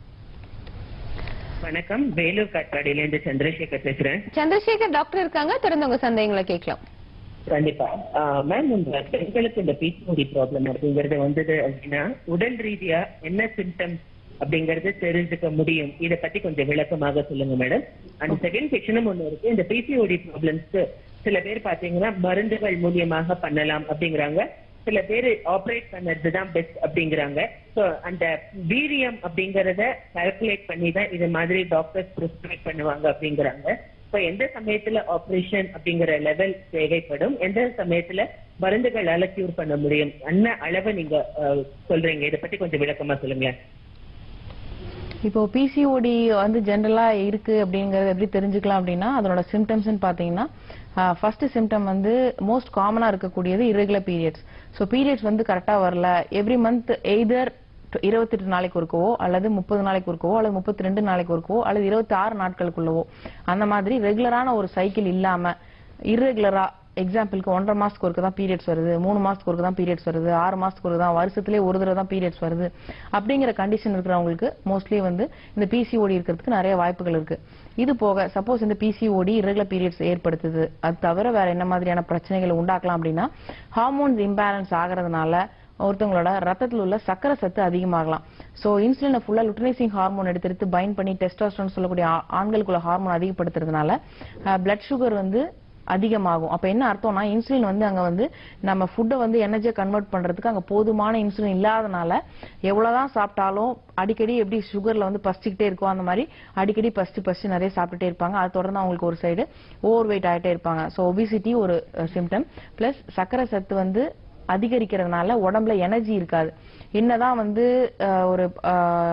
வணக்கம் வேலூர் காட்பாடியில இருந்து சந்திரசேகர் பேசுறேன் சந்திரசேகர் டாக்டர் இருக்காங்க தொடர்ந்து உங்க சந்தேகங்களை கேட்கலாம் கண்டிப்பா மேம் இந்த பெண்களுக்கு இந்த பிசிஓடி ப்ராப்ளம் அப்படிங்கறது வந்தது அப்படின்னா உடல் ரீதியா என்ன சிம்டம்ஸ் அப்படிங்கறது தெரிஞ்சுக்க முடியும் இத பத்தி கொஞ்சம் விளக்கமாக சொல்லுங்க மேடம் அண்ட் செகண்ட் செக்ஷனும் ஒண்ணு இருக்கு இந்த பிசிஓடி ப்ராப்ளம்ஸ்க்கு சில பேர் பாத்தீங்கன்னா மருந்துகள் மூலியமாக பண்ணலாம் அப்படிங்கிறாங்க சில பேர் ஆப்ரேட் பண்ணது தான் பெஸ்ட் அப்படிங்கிறாங்க சோ அந்த வீரியம் அப்படிங்கறத கால்குலேட் பண்ணி தான் இது மாதிரி டாக்டர்ஸ் ப்ரிஸ்கிரைப் பண்ணுவாங்க அப்படிங்கிறாங்க இப்ப எந்த சமயத்துல ஆபரேஷன் அப்படிங்கிற லெவல் தேவைப்படும் எந்த சமயத்துல மருந்துகளால கியூர் பண்ண முடியும் என்ன அளவை நீங்க அஹ், சொல்றீங்க இத பத்தி கொஞ்சம் விளக்கமா சொல்லுங்களேன் இப்போ பிசிஓடி வந்து ஜென்ரலா இருக்கு அப்படிங்கறது எப்படி தெரிஞ்சுக்கலாம் அப்படின்னா அதனோட சிம்டம்ஸ் பாத்தீங்கன்னா ஃபர்ஸ்ட் சிம்டம் வந்து மோஸ்ட் காமனா இருக்கக்கூடியது irregular பீரியட்ஸ் ஸோ பீரியட்ஸ் வந்து கரெக்டா வரல எவ்ரி மந்த் எய்தர் இருபத்தெட்டு நாளைக்கு ஒருக்கவோ அல்லது முப்பது நாளைக்கு ஒருக்கவோ அல்லது முப்பத்தி ரெண்டு நாளைக்கு ஒருக்கவோ அல்லது இருபத்தி ஆறு நாட்களுக்குள்ளவோ அந்த மாதிரி ரெகுலரான ஒரு சைக்கிள் இல்லாம irregular-ஆ எக்ஸாம்பிளுக்கு ஒன்றரை மாசத்துக்கு ஒருக்க தான் பீரியட்ஸ் வருது மூணு மாசத்துக்கு ஒருக்க தான் பீரியட்ஸ் வருது ஆறு மாசத்துக்கு ஒருக்க தான் வருஷத்துலேயே ஒரு தடவை தான் பீரியட்ஸ் வருது அப்படிங்கிற கண்டிஷன் இருக்கிறவங்களுக்கு மோஸ்ட்லி வந்து இந்த பிசிஓடி இருக்கிறதுக்கு நிறைய வாய்ப்புகள் இருக்கு இது போக சப்போஸ் இந்த பிசிஓடி irregular பீரியட்ஸ் ஏற்படுத்துது அது தவிர வேற என்ன மாதிரியான பிரச்சனைகளை உண்டாக்கலாம் அப்படின்னா ஹார்மோன்ஸ் இம்பேலன்ஸ் ஆகிறதுனால ஒருத்தவங்களோட ரத்தத்தில் உள்ள சக்கரை சத்து அதிகமாகலாம் சோ இன்சுலினை ஃபுல்லா லுட்ரைசிங் ஹார்மோன் எடுத்து எடுத்து பைண்ட் பண்ணி டெஸ்டாஸ்டரோன் சொல்லக்கூடிய ஆ- ஆண்களுக்குள்ள ஹார்மோன் அதிகப்படுத்துறதுனால பிளட் சுகர் வந்து அதிகமாகும் அப்ப என்ன அர்த்தம்னா இன்சுலின் வந்து அங்க வந்து நம்ம ஃபுட்டை வந்து எனர்ஜியா கன்வெர்ட் பண்றதுக்கு அங்க போதுமான இன்சுலின் இல்லாதனால எவ்வளவுதான் சாப்பிட்டாலும் அடிக்கடி எப்படி சுகர்ல வந்து பசிச்சுக்கிட்டே இருக்கும் அந்த மாதிரி அடிக்கடி பசிச்சு பசிச்சு நிறைய சாப்பிட்டுட்டே இருப்பாங்க அது தொடர்ந்து அவங்களுக்கு ஒரு சைடு ஓவர் வெயிட் ஆயிட்டே இருப்பாங்க ஸோ ஒபிசிட்டி ஒரு சிம்டம் பிளஸ் சக்கரை சத்து வந்து அதிகரிக்கிறதுனால உடம்புல எனர்ஜி இருக்காது என்னதான் வந்து அஹ், ஒரு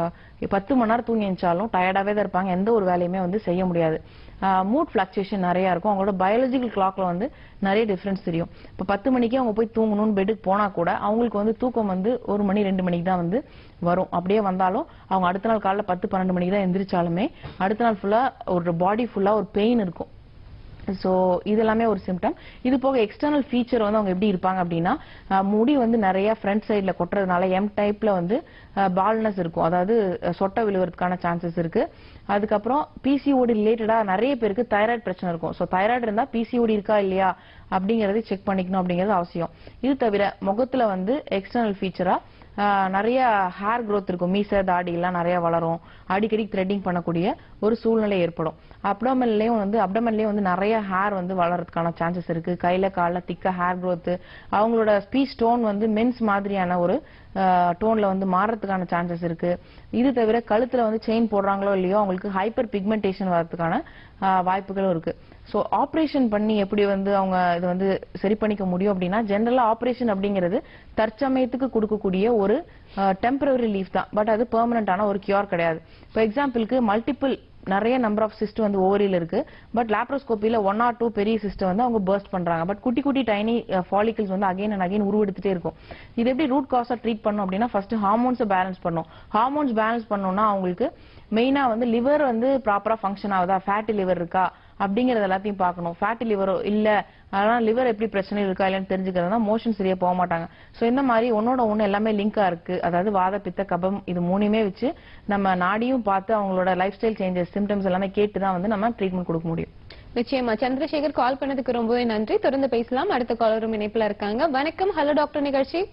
பத்து மணி நேரம் தூங்கி எழுந்தாலும் டயர்டாவே தான் இருப்பாங்க எந்த ஒரு வேலையுமே வந்து செய்ய முடியாது மூட் ஃபிளக்சுவேஷன் நிறைய இருக்கும் அவங்களோட பயாலஜிக்கல் கிளாக்ல வந்து நிறைய டிஃபரன்ஸ் தெரியும் இப்போ பத்து மணிக்கே அவங்க போய் தூங்கணும்னு பெட்டுக்கு போனா கூட அவங்களுக்கு வந்து தூக்கம் வந்து ஒரு மணி ரெண்டு மணிக்கு தான் வந்து வரும் அப்படியே வந்தாலும் அவங்க அடுத்த நாள் காலைல பத்து பன்னெண்டு மணிக்கு தான் எந்திரிச்சாலுமே அடுத்த நாள் ஃபுல்லா ஒரு பாடி ஃபுல்லா ஒரு பெயின் இருக்கும் ஸோ இது எல்லாமே ஒரு சிம்டம் இது போக எக்ஸ்டர்னல் ஃபீச்சர் வந்து அவங்க எப்படி இருப்பாங்க அப்படின்னா அஹ், முடி வந்து நிறைய ஃப்ரண்ட் சைடில் கொட்டுறதுனால எம் டைப்ல வந்து பால்னஸ் இருக்கும் அதாவது அஹ், சொட்டை விழுவறதுக்கான சான்சஸ் இருக்கு அதுக்கப்புறம் பிசிஓடி ரிலேட்டடா நிறைய பேருக்கு தைராய்டு பிரச்சனை இருக்கும் ஸோ தைராய்டு இருந்தா பிசிஓடி இருக்கா இல்லையா அப்படிங்கறதை செக் பண்ணிக்கணும் அப்படிங்கிறது அவசியம் இது தவிர முகத்துல வந்து எக்ஸ்டர்னல் ஃபீச்சரா ஆஹ் நிறைய ஹேர் growth இருக்கும் மீசை தாடி எல்லாம் நிறைய வளரும் அடிக்கடி த்ரெட்டிங் பண்ணக்கூடிய ஒரு சூழ்நிலை ஏற்படும் அப்டமன்லயும் வந்து அப்டமன்லயும் வந்து நிறைய ஹேர் வந்து வளர்றதுக்கான சான்சஸ் இருக்கு கையில கால்ல திக்க ஹேர் growth அவங்களோட ஸ்பீச் டோன் வந்து மென்ஸ் மாதிரியான ஒரு டோன்ல வந்து மாறுறதுக்கான சான்சஸ் இருக்கு இது தவிர கழுத்துல வந்து செயின் போடுறாங்களோ இல்லையோ அவங்களுக்கு ஹைப்பர் பிக்மெண்டேஷன் வரதுக்கான ஆஹ் வாய்ப்புகளும் இருக்கு ஸோ ஆப்ரேஷன் பண்ணி எப்படி வந்து அவங்க இது வந்து சரி பண்ணிக்க முடியும் அப்படின்னா ஜென்ரலா ஆப்ரேஷன் அப்படிங்கிறது தற்சமயத்துக்கு கொடுக்கக்கூடிய ஒரு டெம்பரரி லீஃப் தான் பட் அது பெர்மனண்டான ஒரு கியூர் கிடையாது இப்போ எக்ஸாம்பிளுக்கு மல்டிபிள் நிறைய நம்பர் ஆஃப் சிஸ்ட் வந்து ஓவரியில் இருக்கு பட் லாப்ரோஸ்கோப்பில ஒன் ஆர் டூ பெரிய சிஸ்ட் வந்து அவங்க பர்ஸ்ட் பண்றாங்க பட் குட்டி குட்டி டைனி ஃபாலிகல்ஸ் வந்து அகைன் அண்ட் அகைன் உருவெடுத்துட்டே இருக்கும் இது எப்படி ரூட் காஸா ட்ரீட் பண்ணோம் அப்படின்னா ஃபர்ஸ்ட் ஹார்மோன்ஸை பேலன்ஸ் பண்ணும் ஹார்மோன்ஸ் பேலன்ஸ் பண்ணோம்னா அவங்களுக்கு மெயினா வந்து லிவர் வந்து ப்ராப்பரா ஃபங்க்ஷன் ஆகுதா ஃபேட்டி லிவர் இருக்கா அப்படிங்கறது எல்லாத்தையும் பார்க்கணும் ஃபேட்டி லிவரோ இல்ல அதனால லிவர் எப்படி பிரச்சனை இருக்கா இல்லைன்னு தெரிஞ்சுக்கிறதுனா மோஷன் சரியா போக மாட்டாங்க சோ இந்த மாதிரி ஒன்னோட ஒண்ணு எல்லாமே லிங்கா இருக்கு அதாவது வாத பித்த கபம் இது மூணுமே வச்சு நம்ம நாடியும் பார்த்து அவங்களோட லைஃப் ஸ்டைல் சேஞ்சஸ் சிம்டம்ஸ் எல்லாமே கேட்டு தான் வந்து நம்ம ட்ரீட்மெண்ட் கொடுக்க முடியும் நிச்சயமா சந்திரசேகர் கால் பண்ணதுக்கு ரொம்பவே நன்றி தொடர்ந்து பேசலாம் அடுத்த காலரும் இணைப்புல இருக்காங்க வணக்கம் ஹலோ டாக்டர் நிகழ்ச்சி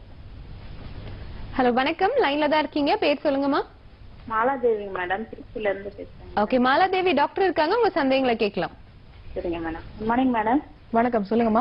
ஹலோ வணக்கம் லைன்ல தான் இருக்கீங்க பேர் சொல்லுங்கம்மா மாலாதேவி மேடம் திருச்சியில இருந்து பேசுறேன் ஓகே மாலாதேவி டாக்டர் இருக்காங்க உங்க சந்தேகங்களை கேட்கலாம் சரிங்க மேடம் குட் மார்னிங் மேடம் வணக்கம் சொல்லுங்கம்மா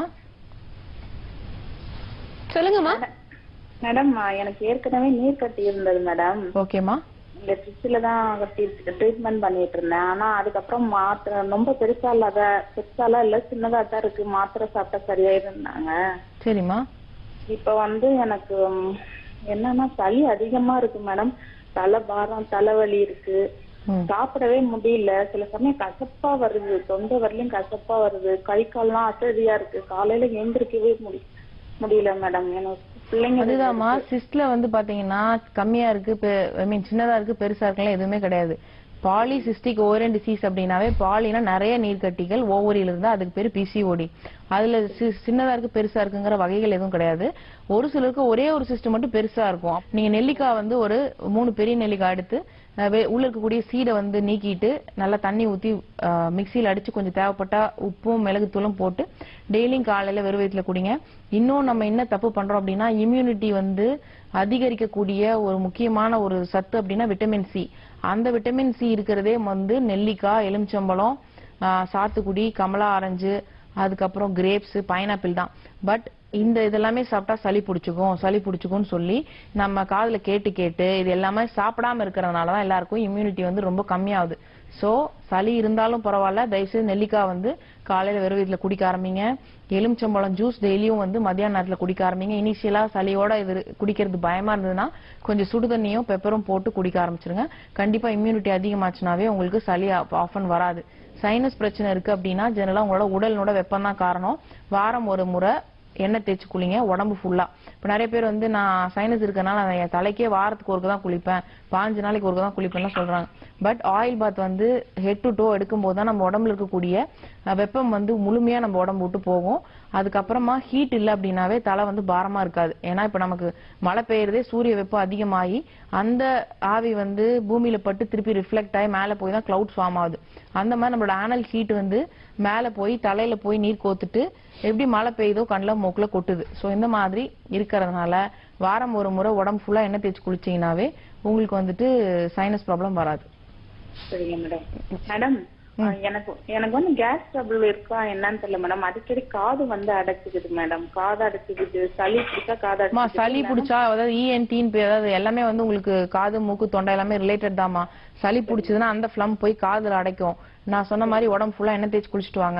சொல்லுங்கம்மா மேடம் எனக்கு ஏற்கனவே நீர் கட்டி இருந்தது மேடம் ஓகேம்மா இங்க திருச்சியில தான் கட்டி ட்ரீட்மெண்ட் பண்ணிட்டு இருந்தேன் ஆனா அதுக்கப்புறம் மாத்திரை ரொம்ப பெருசா இல்லாத பெருசாலாம் இல்ல சின்னதா தான் இருக்கு மாத்திரை சாப்பிட்டா சரியாயிருந்தாங்க சரிம்மா இப்ப வந்து எனக்கு ம், என்னன்னா சளி அதிகமா இருக்கு மேடம் தலை பாரம் தலைவலி இருக்கு ம். சாப்பிடவே முடியல சில சமயம் கசப்பா வருது தொண்டை வரலையும் கசப்பா வருது கை கால்லாம் அசதியா இருக்கு காலையில எழுந்திருக்கவே முடி முடியல மேடம் எனக்கு பிள்ளைங்க அதுதான்மா சிஸ்ட்ல வந்து பாத்தீங்கன்னா கம்மியா இருக்கு ஐ மீன் சின்னதா இருக்கு பெருசா இருக்கலாம் எதுவுமே கிடையாது பாலிசிஸ்டிக் ஓவரியன் டிசீஸ் அப்படின்னாவே பாலினா நிறைய நீர்க்கட்டிகள் ஓவரியில இருந்தா அதுக்கு பேரு பிசிஓடி அதுல சி- சின்னதா இருக்கு பெருசா இருக்குங்கிற வகைகள் எதுவும் கிடையாது ஒரு சிலருக்கு ஒரே ஒரு சிஸ்டம் மட்டும் பெருசா இருக்கும் நீங்க நெல்லிக்காய் வந்து ஒரு மூணு பெரிய நெல்லிக்காய் எடுத்து அஹ், வே- உள்ள இருக்கக்கூடிய சீடை வந்து நீக்கிட்டு நல்லா தண்ணி ஊத்தி அஹ், மிக்சியில அடிச்சு கொஞ்சம் தேவைப்பட்டா உப்பும் மிளகுத்தூளும் போட்டு டெய்லியும் காலையில வெறும் வயிற்றுல குடிங்க இன்னும் நம்ம என்ன தப்பு பண்றோம் அப்படின்னா இம்யூனிட்டி வந்து அதிகரிக்கக்கூடிய ஒரு முக்கியமான ஒரு சத்து அப்படின்னா விட்டமின் சி அந்த விட்டமின் சி இருக்கிறதே வந்து நெல்லிக்காய் எலுமிச்சம்பழம் ஆஹ், சாத்துக்குடி கமலா ஆரஞ்சு அதுக்கப்புறம் கிரேப்ஸ் பைனாப்பிள் தான் பட் இந்த இதெல்லாமே சாப்பிட்டா சளி பிடிச்சுக்கும் சளி பிடிச்சுக்கும்னு சொல்லி நம்ம காதுல கேட்டு கேட்டு இது எல்லாமே சாப்பிடாம இருக்கிறதுனால தான் எல்லாருக்கும் இம்யூனிட்டி வந்து ரொம்ப கம்மியாகுது சோ சளி இருந்தாலும் பரவாயில்ல தயவுசெய்து நெல்லிக்காய் வந்து காலையில வெறும் வீட்டுல குடிக்க ஆரம்பிங்க எலுமிச்சம்பழம் ஜூஸ் டெய்லியும் வந்து மத்தியான நேரத்துல குடிக்க ஆரம்பிங்க இனிஷியலா சளியோட இது குடிக்கிறது பயமா இருந்ததுன்னா கொஞ்சம் சுடு தண்ணியும் பெப்பரும் போட்டு குடிக்க ஆரம்பிச்சிருங்க கண்டிப்பா இம்யூனிட்டி அதிகமாச்சுனாவே உங்களுக்கு சளி ஆஃபன் வராது சைனஸ் பிரச்சனை இருக்கு அப்படின்னா ஜெனரலா உங்களோட உடலோட வெப்பம் தான் காரணம் வாரம் ஒரு முறை எண்ணெய் தேய்ச்சி குளிங்க உடம்பு ஃபுல்லா இப்ப நிறைய பேர் வந்து நான் சைனஸ் இருக்கனால நான் என் தலைக்கே வாரத்துக்கு ஒருக்க தான் குளிப்பேன் பாஞ்சு நாளைக்கு ஒருக்க தான் குளிப்பேன்னு சொல்றாங்க பட் ஆயில் பாத் வந்து ஹெட் டு டோ எடுக்கும் போது தான் நம்ம உடம்புல இருக்கக்கூடிய அஹ், வெப்பம் வந்து முழுமையா நம்ம உடம்பு விட்டு போகும் அதுக்கப்புறமா ஹீட் இல்ல அப்படின்னாவே தலை வந்து பாரமா இருக்காது ஏன்னா இப்ப நமக்கு மழை பெய்யறதே சூரிய வெப்பம் அதிகமாகி அந்த ஆவி வந்து பூமியில பட்டு திருப்பி ரிஃப்ளெக்ட் ஆகி மேல போய் தான் கிளவுட்ஸ் ஃபார்ம் ஆகுது அந்த மாதிரி நம்மளோட ஆனல் ஹீட் வந்து மேல போய் தலையில போய் நீர் கோத்துட்டு எப்படி மழை பெய்யுதோ கண்ணில் மூக்குல கொட்டுது சோ இந்த மாதிரி இருக்கிறதுனால வாரம் ஒரு முறை உடம்பு ஃபுல்லா எண்ணெய் தேய்ச்சி குளிச்சீங்கன்னாவே உங்களுக்கு வந்துட்டு சைனஸ் ப்ராப்ளம் வராது சரிங்க மேடம் மேடம் எனக்கு எனக்கு வந்து கேஸ் ட்ரபிள் இருக்கா என்னன்னு தெரியல மேடம் அடிக்கடி காது வந்து அடைச்சுக்குது மேடம் காது அடைச்சுக்குது சளி பிடிச்சா காது அம்மா அடைச்சுக்குது சளி பிடிச்சா அதாவது இஎன்டின்னு அதாவது எல்லாமே வந்து உங்களுக்கு காது மூக்கு தொண்டை எல்லாமே ரிலேட்டட் தாம்மா சளி பிடிச்சதுன்னா அந்த ஃப்ளம் போய் காதுல அடைக்கும் நான் சொன்ன மாதிரி உடம்பு ஃபுல்லா எண்ணெய் தேய்ச்சி குளிச்சுட்டு வாங்க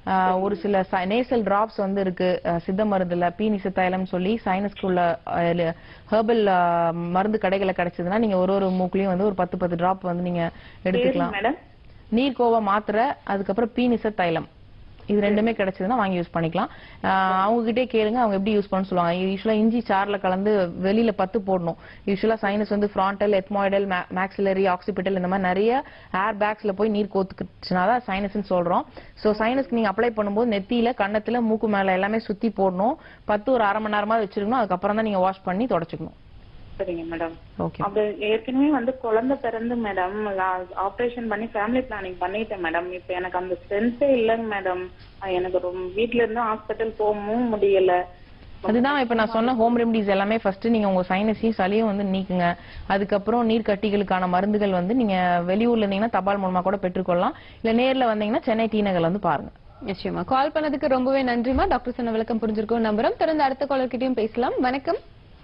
ஆஹ் ஒரு சில நேசல் டிராப்ஸ் வந்து இருக்கு ஆஹ் சித்த மருந்துல பீனிச தைலம் சொல்லி சைனஸ்க்கு உள்ள ஹெர்பல் மருந்து கடைகளை கிடைச்சதுன்னா நீங்க ஒரு ஒரு மூக்குலயும் வந்து ஒரு பத்து பத்து டிராப் வந்து நீங்க எடுத்துக்கலாம் மேடம் நீர்க்கோவா மாத்திரை அதுக்கப்புறம் பீனிச தைலம் இது ரெண்டுமே கிடைச்சதுன்னா வாங்கி யூஸ் பண்ணிக்கலாம் ஆஹ் அவங்க கிட்டே கேளுங்க அவங்க எப்படி யூஸ் பண்ண சொல்லுவாங்க யூஸ்வலா இஞ்சி சார்ல கலந்து வெளியில பத்து போடணும் யூஸ்வலா சைனஸ் வந்து ஃப்ராண்டல் எத்மாய்டல் மேக்ஸிலரி ஆக்சிபிட்டல் இந்த மாதிரி நிறைய ஏர் பேக்ஸ்ல போய் நீர் கோத்துக்குச்சுனா தான் சைனஸ்னு சொல்றோம் சோ சைனஸ்க்கு நீங்க அப்ளை பண்ணும்போது நெத்தியில கண்ணத்துல மூக்கு மேல எல்லாமே சுத்தி போடணும் பத்து ஒரு அரை மணி நேரமா வச்சிருக்கணும் அதுக்கப்புறம் தான் நீங்க வாஷ் பண்ணி தொடச்சுக்கணும் சரிங்க மேடம் ஓகே அப்படி ஏற்கனவே வந்து குழந்தை பிறந்து மேடம் ஆபரேஷன் பண்ணி ஃபேமிலி பிளானிங் பண்ணிட்டேன் மேடம் இப்ப எனக்கு அந்த ஸ்ட்ரென்த்தே இல்லைங்க மேடம் எனக்கு ரொம்ப வீட்ல இருந்து ஹாஸ்பிட்டல் போகவும் முடியல அதுதான் இப்ப நான் சொன்ன ஹோம் ரெமடிஸ் எல்லாமே ஃபர்ஸ்ட் நீங்க உங்க சைனஸையும் சளியும் வந்து நீக்குங்க அதுக்கப்புறம் நீர் கட்டிகளுக்கான மருந்துகள் வந்து நீங்க வெளியூர்ல இருந்தீங்கன்னா தபால் மூலமா கூட பெற்றுக்கொள்ளலாம் இல்ல நேர்ல வந்தீங்கன்னா சென்னை டி நகர்ல வந்து பாருங்க நிச்சயமா கால் பண்ணதுக்கு ரொம்பவே நன்றிமா டாக்டர் சொன்ன விளக்கம் புரிஞ்சிருக்கும் நம்புறோம் தொடர்ந்து அடுத்த காலர் கிட்டயும் பேசலாம் வணக்கம்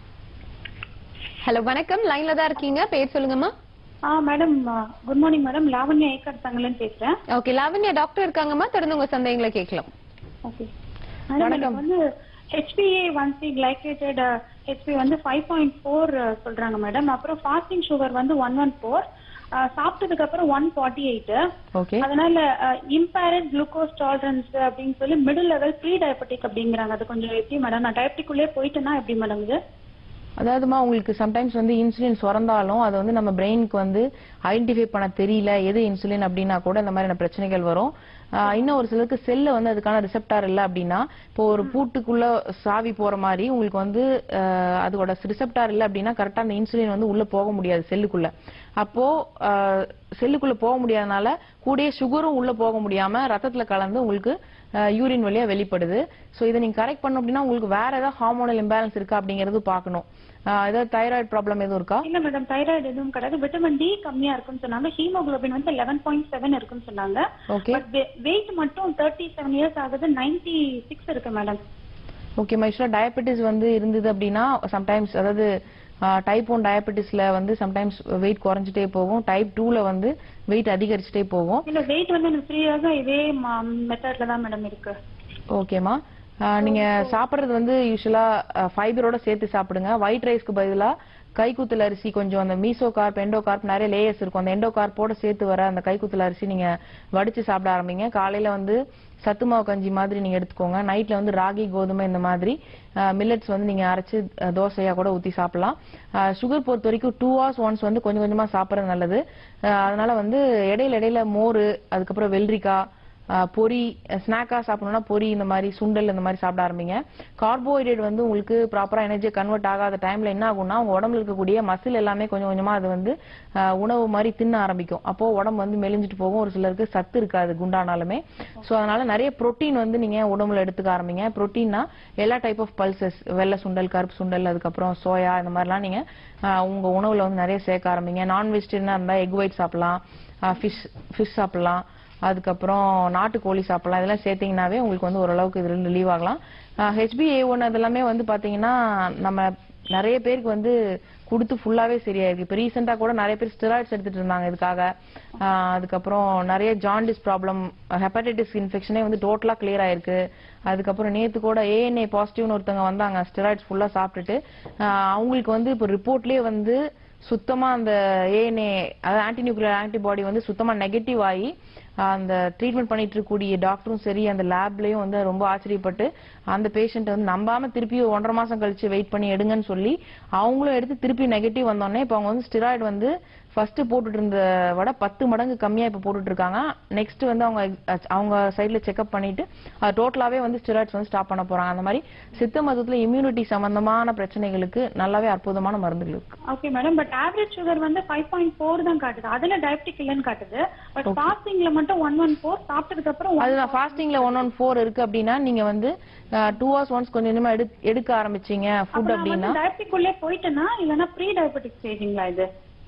ஹலோ வணக்கம் லைன்ல தான் இருக்கீங்க பேர் சொல்லுங்கம்மா ஆ madam good morning madam Lavanya ஏக்கர் தங்கலன்னு பேசுறேன் ஓகே லாவண்யா டாக்டர் இருக்காங்கம்மா தொடர்ந்து உங்க சந்தேகங்களை கேட்கலாம் ஓகே மேடம் எனக்கு வந்து HbA one C glycated Hb வந்து ஃபைவ் பாயிண்ட் ஃபோர் சொல்றாங்க மேடம் அப்புறம் ஃபாஸ்டிங் சுகர் வந்து ஒன் ஒன் ஃபோர் சாப்பிட்டதுக்கு அப்புறம் ஒன் ஃபார்ட்டி எயிட் ஓகே அதனால இம்பேரட் குளுக்கோஸ் டாலரன்ஸ் அப்படின்னு சொல்லி மிடில் லெவல் ப்ரீ டயபெட்டிக் அப்படிங்கிறாங்க அது கொஞ்சம் எப்படி மேடம் நான் டயபெட்டிக் உள்ளே போயிட்டேன்னா எப்படி மேடம் இது அதாவதுமா உங்களுக்கு சம்டைம்ஸ் வந்து இன்சுலின் சுரந்தாலும் அது வந்து நம்ம பிரெயினுக்கு வந்து ஐடென்டிஃபை பண்ண தெரியல எது இன்சுலின் அப்படின்னா கூட இந்த மாதிரியான பிரச்சனைகள் வரும் ஆஹ் இன்னும் ஒரு சிலருக்கு செல்ல வந்து அதுக்கான ரிசெப்டார் இல்ல அப்படின்னா இப்போ ஒரு பூட்டுக்குள்ள சாவி போற மாதிரி உங்களுக்கு வந்து ஆஹ் அதோட ரிசெப்டார் இல்ல அப்படின்னா கரெக்டா அந்த இன்சுலின் வந்து உள்ள போக முடியாது செல்லுக்குள்ள அப்போ ஆஹ் செல்லுக்குள்ள போக முடியாதனால கூடயே சுகரும் உள்ள போக முடியாம ரத்தத்துல கலந்து உங்களுக்கு யூரின் வழியா வெளிப்படுது சோ இதை நீங்க கரெக்ட் பண்ணணும் அப்படின்னா உங்களுக்கு வேற ஏதாவது ஹார்மோனல் இம்பேலன்ஸ் இருக்கா அப்படிங்கறது பார்க்கணும் ஆஹ் ஏதாவது தைராய்டு ப்ராப்ளம் எதுவும் இருக்கா இல்ல மேடம் தைராய்டு எதுவும் கிடையாது விட்டமின் டி கம்மியா இருக்குன்னு சொன்னாங்க ஹீமோகுளோபின் வந்து லெவன் பாயிண்ட் செவன் இருக்குன்னு சொன்னாங்க ஓகே பட் வெயிட் மட்டும் தேர்ட்டி செவன் இயர்ஸ் ஆகுது நைன்டி சிக்ஸ் இருக்கு மேடம் ஓகே மைஸ்வரா டயபெட்டிஸ் வந்து இருந்தது அப்படின்னா சம்டைம்ஸ் அதாவது டைப் ஒன் டயபெட்டிஸ்ல வந்து சம்டைம்ஸ் வெயிட் குறைஞ்சிட்டே போகும் டைப் டூல வந்து வெயிட் அதிகரிச்சுட்டே போகும் இல்ல வெயிட் வந்து எனக்கு ஃப்ரீயாக இதே மெத்தட்ல தான் மேடம் இருக்கு ஓகேமா நீங்க சாப்பிடுறது வந்து யூஸ்வலா ஃபைபரோட சேர்த்து சாப்பிடுங்க ஒயிட் ரைஸ்க்கு பதிலா கைக்குத்தல் அரிசி கொஞ்சம் அந்த மீசோ கார்ப் எண்டோ கார்ப் நிறைய லேயர்ஸ் இருக்கும் அந்த எண்டோ கார்ப்போட சேர்த்து வர அந்த கைக்குத்தல் அரிசி நீங்க வடிச்சு சாப்பிட ஆரம்பிங்க காலையில வந்து சத்து மாவு கஞ்சி மாதிரி நீங்க எடுத்துக்கோங்க நைட்ல வந்து ராகி கோதுமை இந்த மாதிரி மில்லட்ஸ் வந்து நீங்க அரைச்சு அஹ், தோசையா கூட ஊத்தி சாப்பிடலாம் சுகர் பொறுத்த வரைக்கும் டூ ஹவர்ஸ் ஒன்ஸ் வந்து கொஞ்சம் கொஞ்சமா சாப்பிடுறது நல்லது அஹ், அதனால வந்து இடையில இடையில மோர் அதுக்கப்புறம் வெள்ளரிக்காய் ஆஹ் பொரி ஸ்நாக்கா சாப்பிடணும்னா பொரி இந்த மாதிரி சுண்டல் இந்த மாதிரி சாப்பிட ஆரம்பிங்க கார்போஹைட்ரேட் வந்து உங்களுக்கு ப்ராப்பரா எனர்ஜி கன்வெர்ட் ஆகாத டைம்ல என்ன ஆகும்னா உங்க உடம்புல இருக்கக்கூடிய மசில் எல்லாமே கொஞ்சம் கொஞ்சமா அது வந்து ஆஹ் உணவு மாதிரி தின்ன ஆரம்பிக்கும் அப்போ உடம்பு வந்து மெலிஞ்சிட்டு போகும் ஒரு சிலருக்கு சத்து இருக்காது குண்டானாலுமே சோ அதனால நிறைய புரோட்டீன் வந்து நீங்க உடம்புல எடுத்துக்க ஆரம்பிங்க புரோட்டீன்னா எல்லா டைப் ஆஃப் பல்சஸ் வெள்ளை சுண்டல் கருப்பு சுண்டல் அதுக்கப்புறம் சோயா இந்த மாதிரிலாம் நீங்க ஆஹ் உங்க உணவுல வந்து நிறைய சேர்க்க ஆரம்பிங்க நான் வெஜிடேரியனா இருந்தா எக் ஒயிட் சாப்பிடலாம் ஃபிஷ் ஃபிஷ் சாப்பிடலாம் அதுக்கப்புறம் நாட்டுக்கோழி சாப்பிடலாம் இதெல்லாம் சேர்த்தீங்கன்னாவே உங்களுக்கு வந்து ஓரளவுக்கு இதுல இருந்து ரிலீவ் ஆகலாம் ஹெச்பி ஏ ஒன் அதெல்லாமே வந்து பாத்தீங்கன்னா நம்ம நிறைய பேருக்கு வந்து கொடுத்து ஃபுல்லாவே சரியாயிருக்கு இப்ப ரீசெண்டா கூட நிறைய பேர் ஸ்டெராய்ட்ஸ் எடுத்துட்டு இருந்தாங்க இதுக்காக ஆஹ் அதுக்கப்புறம் நிறைய ஜாண்டிஸ் ப்ராப்ளம் ஹெப்படைட்டிஸ் இன்ஃபெக்ஷனே வந்து டோட்டலா கிளியர் ஆயிருக்கு அதுக்கப்புறம் நேத்து கூட ஏஎன்ஏ பாசிட்டிவ்னு ஒருத்தவங்க வந்தாங்க ஸ்டெராய்ட்ஸ் ஃபுல்லா சாப்பிட்டுட்டு ஆஹ் அவங்களுக்கு வந்து இப்போ ரிப்போர்ட்லயே வந்து சுத்தமா அந்த ஏஎன்ஏ அதாவது ஆன்டி நியூக்ளியர் ஆன்டிபாடி வந்து சுத்தமா நெகட்டிவ் ஆகி அந்த ட்ரீட்மெண்ட் பண்ணிட்டு இருக்கக்கூடிய டாக்டரும் சரி அந்த லேப்லயும் வந்து ரொம்ப ஆச்சரியப்பட்டு அந்த பேஷண்ட் வந்து நம்பாம திருப்பி ஒன்றரை மாசம் கழிச்சு வெயிட் பண்ணி எடுங்கன்னு சொல்லி அவங்களும் எடுத்து திருப்பி நெகட்டிவ் வந்தோடனே இப்போ அவங்க வந்து ஸ்டிராய்டு வந்து ஃபர்ஸ்ட் போட்டுட்டு இருந்த விட பத்து மடங்கு கம்மியா இப்ப போட்டுட்டு இருக்காங்க நெக்ஸ்ட் வந்து அவங்க அஹ், அவங்க சைட்ல செக்அப் பண்ணிட்டு அது டோட்டலாவே வந்து ஸ்டிராய்ட்ஸ் வந்து ஸ்டாப் பண்ண போறாங்க அந்த மாதிரி சித்த மருத்துவத்துல இம்யூனிட்டி சம்பந்தமான பிரச்சனைகளுக்கு நல்லாவே அற்புதமான மருந்துகள் இருக்கு okay madam but average sugar வந்து ஃபைவ் பாயிண்ட் ஃபோர் தான் காட்டுது அதுல டயபெட்டிக் இல்லைன்னு காட்டுது பட் ஃபாஸ்டிங்ல மட்டும் ஒன் ஒன் ஃபோர் சாப்பிட்டதுக்கு அப்புறம் one- அதுதான் ஃபாஸ்டிங்ல ஒன் ஒன் ஃபோர் இருக்கு அப்படின்னா நீங்க வந்து டூ ஹவர்ஸ் ஒன்ஸ் கொஞ்சம் கொஞ்சமா எடு எடுக்க ஆரம்பிச்சீங்க அப்ப ஃபுட் நான் அப்படின்னா வந்து டயபெட்டிக் உள்ளே போயிட்டேனா இல்லனா ப்ரீ டயபெட்டிக் ஸ்டேஜிங்களா இது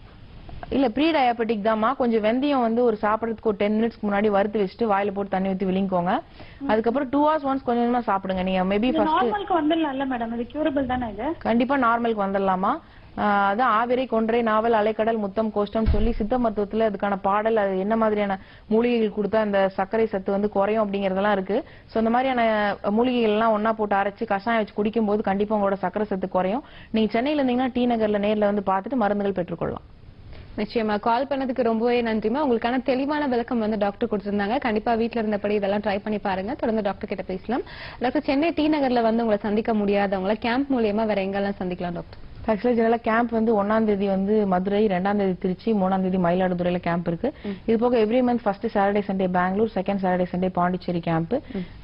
இல்ல ப்ரீ டயபெட்டிக் தாம்மா கொஞ்சம் வெந்தயம் வந்து ஒரு சாப்பிடறதுக்கு ஒரு டென் மினிட்ஸ்க்கு முன்னாடி வறுத்து வச்சுட்டு வாயில போட்டு தண்ணி ஊத்தி விழுங்கிக்கோங்க அதுக்கப்புறம் டூ ஹவர்ஸ் ஒன்ஸ் கொஞ்சம் கொஞ்சமா சாப்பிடுங்க நீங்க மேபி இது ஃபர்ஸ்ட் நார்மலுக்கு வந்துடலாம்ல மேடம் இது கியூரபிள் தானே இது கண்டிப்பா நார்மலுக்கு வந்துடலாமா ஆஹ் அதான் ஆவிரை கொன்றை நாவல் அலைக்கடல் முத்தம் கோஷ்டம் சொல்லி சித்த மருத்துவத்துல அதுக்கான பாடல் அது என்ன மாதிரியான மூலிகைகள் கொடுத்தா அந்த சர்க்கரை சத்து வந்து குறையும் அப்படிங்கறதெல்லாம் இருக்கு சோ அந்த மாதிரியான மூலிகைகள் எல்லாம் ஒண்ணா போட்டு அரைச்சு கஷாயம் வச்சு குடிக்கும் போது கண்டிப்பா உங்களோட சர்க்கரை சத்து குறையும் நீங்க சென்னையில இருந்தீங்கன்னா டி நகர்ல நேர்ல வந்து பார்த்துட்டு மருந்துகள் பெற்றுக்கொள்ளலாம் நிச்சயமா கால் பண்ணதுக்கு ரொம்பவே நன்றிமா உங்களுக்கான தெளிவான விளக்கம் வந்து டாக்டர் கொடுத்திருந்தாங்க கண்டிப்பா வீட்ல இருந்தபடி இதெல்லாம் ட்ரை பண்ணி பாருங்க தொடர்ந்து டாக்டர் கிட்ட பேசலாம் டாக்டர் சென்னை டி நகர்ல வந்து உங்களை சந்திக்க முடியாதவங்கள கேம்ப் மூலியமா வேற எங்கெல்லாம் சந்திக்கலாம் டாக்டர் ஆக்சுவலா ஜெனரலா கேம்ப் வந்து ஒன்னாம் தேதி வந்து மதுரை ரெண்டாம் தேதி திருச்சி மூணாம் தேதி மயிலாடுதுறையில கேம்ப் இருக்கு இது போக every month first Saturday Sunday Bangalore second Saturday Sunday Pondicherry camp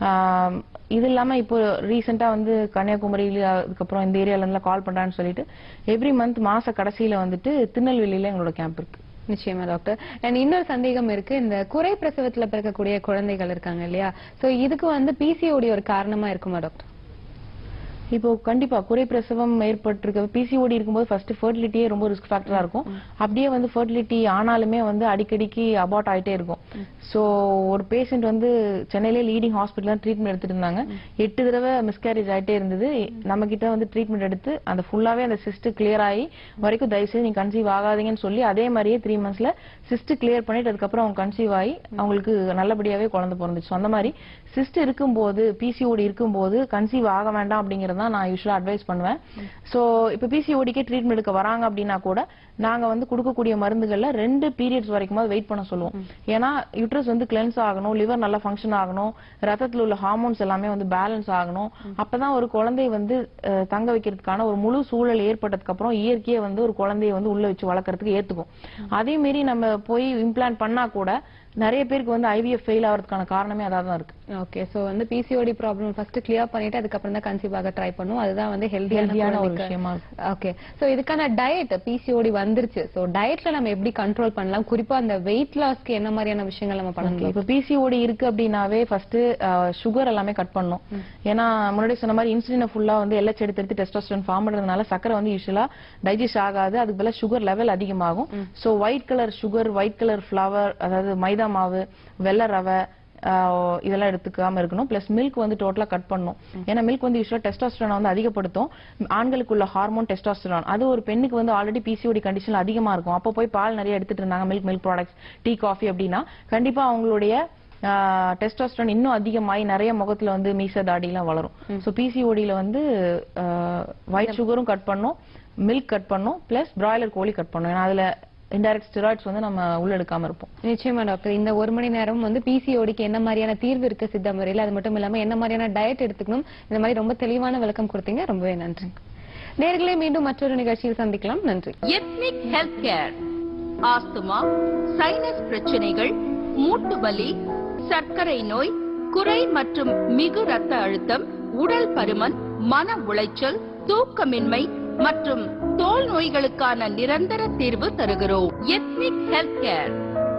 இது இல்லாம இப்போ ரீசெண்டா வந்து கன்னியாகுமரியில அதுக்கப்புறம் இந்த ஏரியால இருந்து கால் பண்றான்னு சொல்லிட்டு எவ்ரி மந்த் மாச கடைசியில வந்துட்டு திருநெல்வேலியில எங்களோட கேம்ப் இருக்கு நிச்சயமா டாக்டர் அண்ட் இன்னொரு சந்தேகம் இருக்கு இந்த குறை பிரசவத்துல பிறக்கக்கூடிய குழந்தைகள் இருக்காங்க இல்லையா சோ இதுக்கு வந்து பிசிஓடி ஒரு காரணமா இருக்குமா டாக்டர் இப்போ கண்டிப்பா குறை பிரசவம் ஏற்பட்டிருக்க பிசிஓடி இருக்கும்போது ஃபர்ஸ்ட் ஃபர்டிலிட்டியே ரொம்ப ரிஸ்க் ஃபேக்டரா இருக்கும் அப்படியே வந்து ஃபர்டிலிட்டி ஆனாலுமே வந்து அடிக்கடிக்கு அபார்ட் ஆயிட்டே இருக்கும் சோ ஒரு பேஷண்ட் வந்து சென்னையிலே லீடிங் ஹாஸ்பிட்டல் ட்ரீட்மெண்ட் எடுத்துட்டு இருந்தாங்க எட்டு தடவை மிஸ்கேரேஜ் ஆயிட்டே இருந்தது நம்ம கிட்ட வந்து ட்ரீட்மெண்ட் எடுத்து அந்த ஃபுல்லாவே அந்த சிஸ்ட் கிளியர் ஆகி வரைக்கும் தயவு செய்து நீங்க கன்சீவ் ஆகாதீங்கன்னு சொல்லி அதே மாதிரியே த்ரீ மந்த்ஸ்ல சிஸ்ட் கிளியர் பண்ணிட்டு அதுக்கப்புறம் அவங்க கன்சீவ் ஆகி அவங்களுக்கு நல்லபடியாவே குழந்தை பிறந்துச்சு அந்த மாதிரி சிஸ்ட் இருக்கும்போது பிசிஓடி இருக்கும்போது கன்சீவ் ஆக வேண்டாம் அப்படிங்கறது தான் நான் யூஸ்வலா அட்வைஸ் பண்ணுவேன் சோ இப்ப பிசிஓடிக்கே ட்ரீட்மெண்ட் எடுக்க வராங்க அப்படின்னா கூட நாங்க வந்து கொடுக்கக்கூடிய மருந்துகள்ல ரெண்டு பீரியட்ஸ் வரைக்கும் வெயிட் பண்ண சொல்லுவோம் ஏன்னா யூட்ரஸ் வந்து கிளென்ஸ் ஆகணும் லிவர் நல்லா ஃபங்க்ஷன் ஆகணும் ரத்தத்துல உள்ள ஹார்மோன்ஸ் எல்லாமே வந்து பேலன்ஸ் ஆகணும் அப்பதான் ஒரு குழந்தை வந்து அஹ், தங்க வைக்கிறதுக்கான ஒரு முழு சூழல் ஏற்பட்டதுக்கு அப்புறம் இயற்கையை வந்து ஒரு குழந்தையை வந்து உள்ள வச்சு வளர்க்கறதுக்கு ஏத்துக்கும் அதே மீறி நம்ம போய் இம்ப்ளான்ட் பண்ணா கூட நிறைய பேருக்கு வந்து ஐவிஎஃப் ஃபெயில் ஆகிறதுக்கான காரணமே அதான் தான் இருக்கு ஓகே சோ வந்து பிசிஓடி ப்ராப்ளம் ஃபர்ஸ்ட் கிளியர் பண்ணிட்டு அதுக்கப்புறம் தான் கன்சீவ் ஆக ட்ரை பண்ணும் அதுதான் வந்து ஹெல்தியான ஹெல்தியான ஒரு விஷயமா இருக்கும் ஓகே சோ இதுக்கான டயட் பிசிஓடி வந்துருச்சு சோ டயட்ல நம்ம எப்படி கண்ட்ரோல் பண்ணலாம் குறிப்பா அந்த வெயிட் லாஸ்க்கு என்ன மாதிரியான விஷயங்கள் நம்ம Okay, பண்ணலாம் இப்ப பிசிஓடி இருக்கு அப்படின்னாவே ஃபர்ஸ்ட் சுகர் எல்லாமே கட் பண்ணும் ஏன்னா முன்னாடி சொன்ன மாதிரி இன்சுலினை ஃபுல்லா வந்து எல்லாம் எடுத்து எடுத்து டெஸ்டோஸ்டரோன் ஃபார்ம் பண்றதுனால சக்கரை வந்து யூஸ்வலா டைஜஸ்ட் ஆகாது அதுக்கு பதிலா சுகர் லெவல் அதிகமாகும் so white colour sugar white colour flour அதாவது மைதா மாவு வெள்ளை ரவை ஆஹ் இதெல்லாம் எடுத்துக்காம இருக்கணும் பிளஸ் மில்க் வந்து டோட்டலா கட் பண்ணும் ஏன்னா மில்க் வந்து யூஸ்வலா டெஸ்டாஸ்டரான் வந்து அதிகப்படுத்தும் ஆண்களுக்குள்ள ஹார்மோன் டெஸ்டாஸ்டரான் அது ஒரு பெண்ணுக்கு வந்து ஆல்ரெடி பிசிஓடி கண்டிஷன் அதிகமா இருக்கும் அப்போ போய் பால் நிறைய எடுத்துட்டு இருந்தாங்க milk milk products tea coffee அப்படின்னா கண்டிப்பா அவங்களுடைய டெஸ்டாஸ்டரான் இன்னும் அதிகமாகி நிறைய முகத்துல வந்து மீச தாடி எல்லாம் வளரும் ஸோ பிசிஓடியில வந்து ஒயிட் சுகரும் கட் பண்ணும் மில்க் கட் பண்ணும் பிளஸ் பிராய்லர் கோழி கட் பண்ணும் ஏன்னா அதுல இன்டைரக்ட் ஸ்டெராய்ட்ஸ் வந்து நம்ம உள்ள எடுக்காம இருப்போம் நிச்சயமா டாக்டர் இந்த ஒரு மணி நேரம் வந்து பிசிஓடிக்கு என்ன மாதிரியான தீர்வு இருக்கு சித்த முறையில் அது மட்டும் இல்லாம என்ன மாதிரியான டயட் எடுத்துக்கணும் இந்த மாதிரி ரொம்ப தெளிவான விளக்கம் கொடுத்தீங்க ரொம்பவே நன்றி நேர்களே மீண்டும் மற்றொரு நிகழ்ச்சியில் சந்திக்கலாம் நன்றி ethnic health care asthma sinus பிரச்சனைகள் மூட்டு வலி சர்க்கரை நோய் குறை மற்றும் மிகு ரத்த அழுத்தம் உடல் பருமன் மன உளைச்சல் தூக்கமின்மை மற்றும் தோல் நோய்களுக்கான நிரந்தர தீர்வு தருகிறோம் எத்னிக் ஹெல்த் கேர்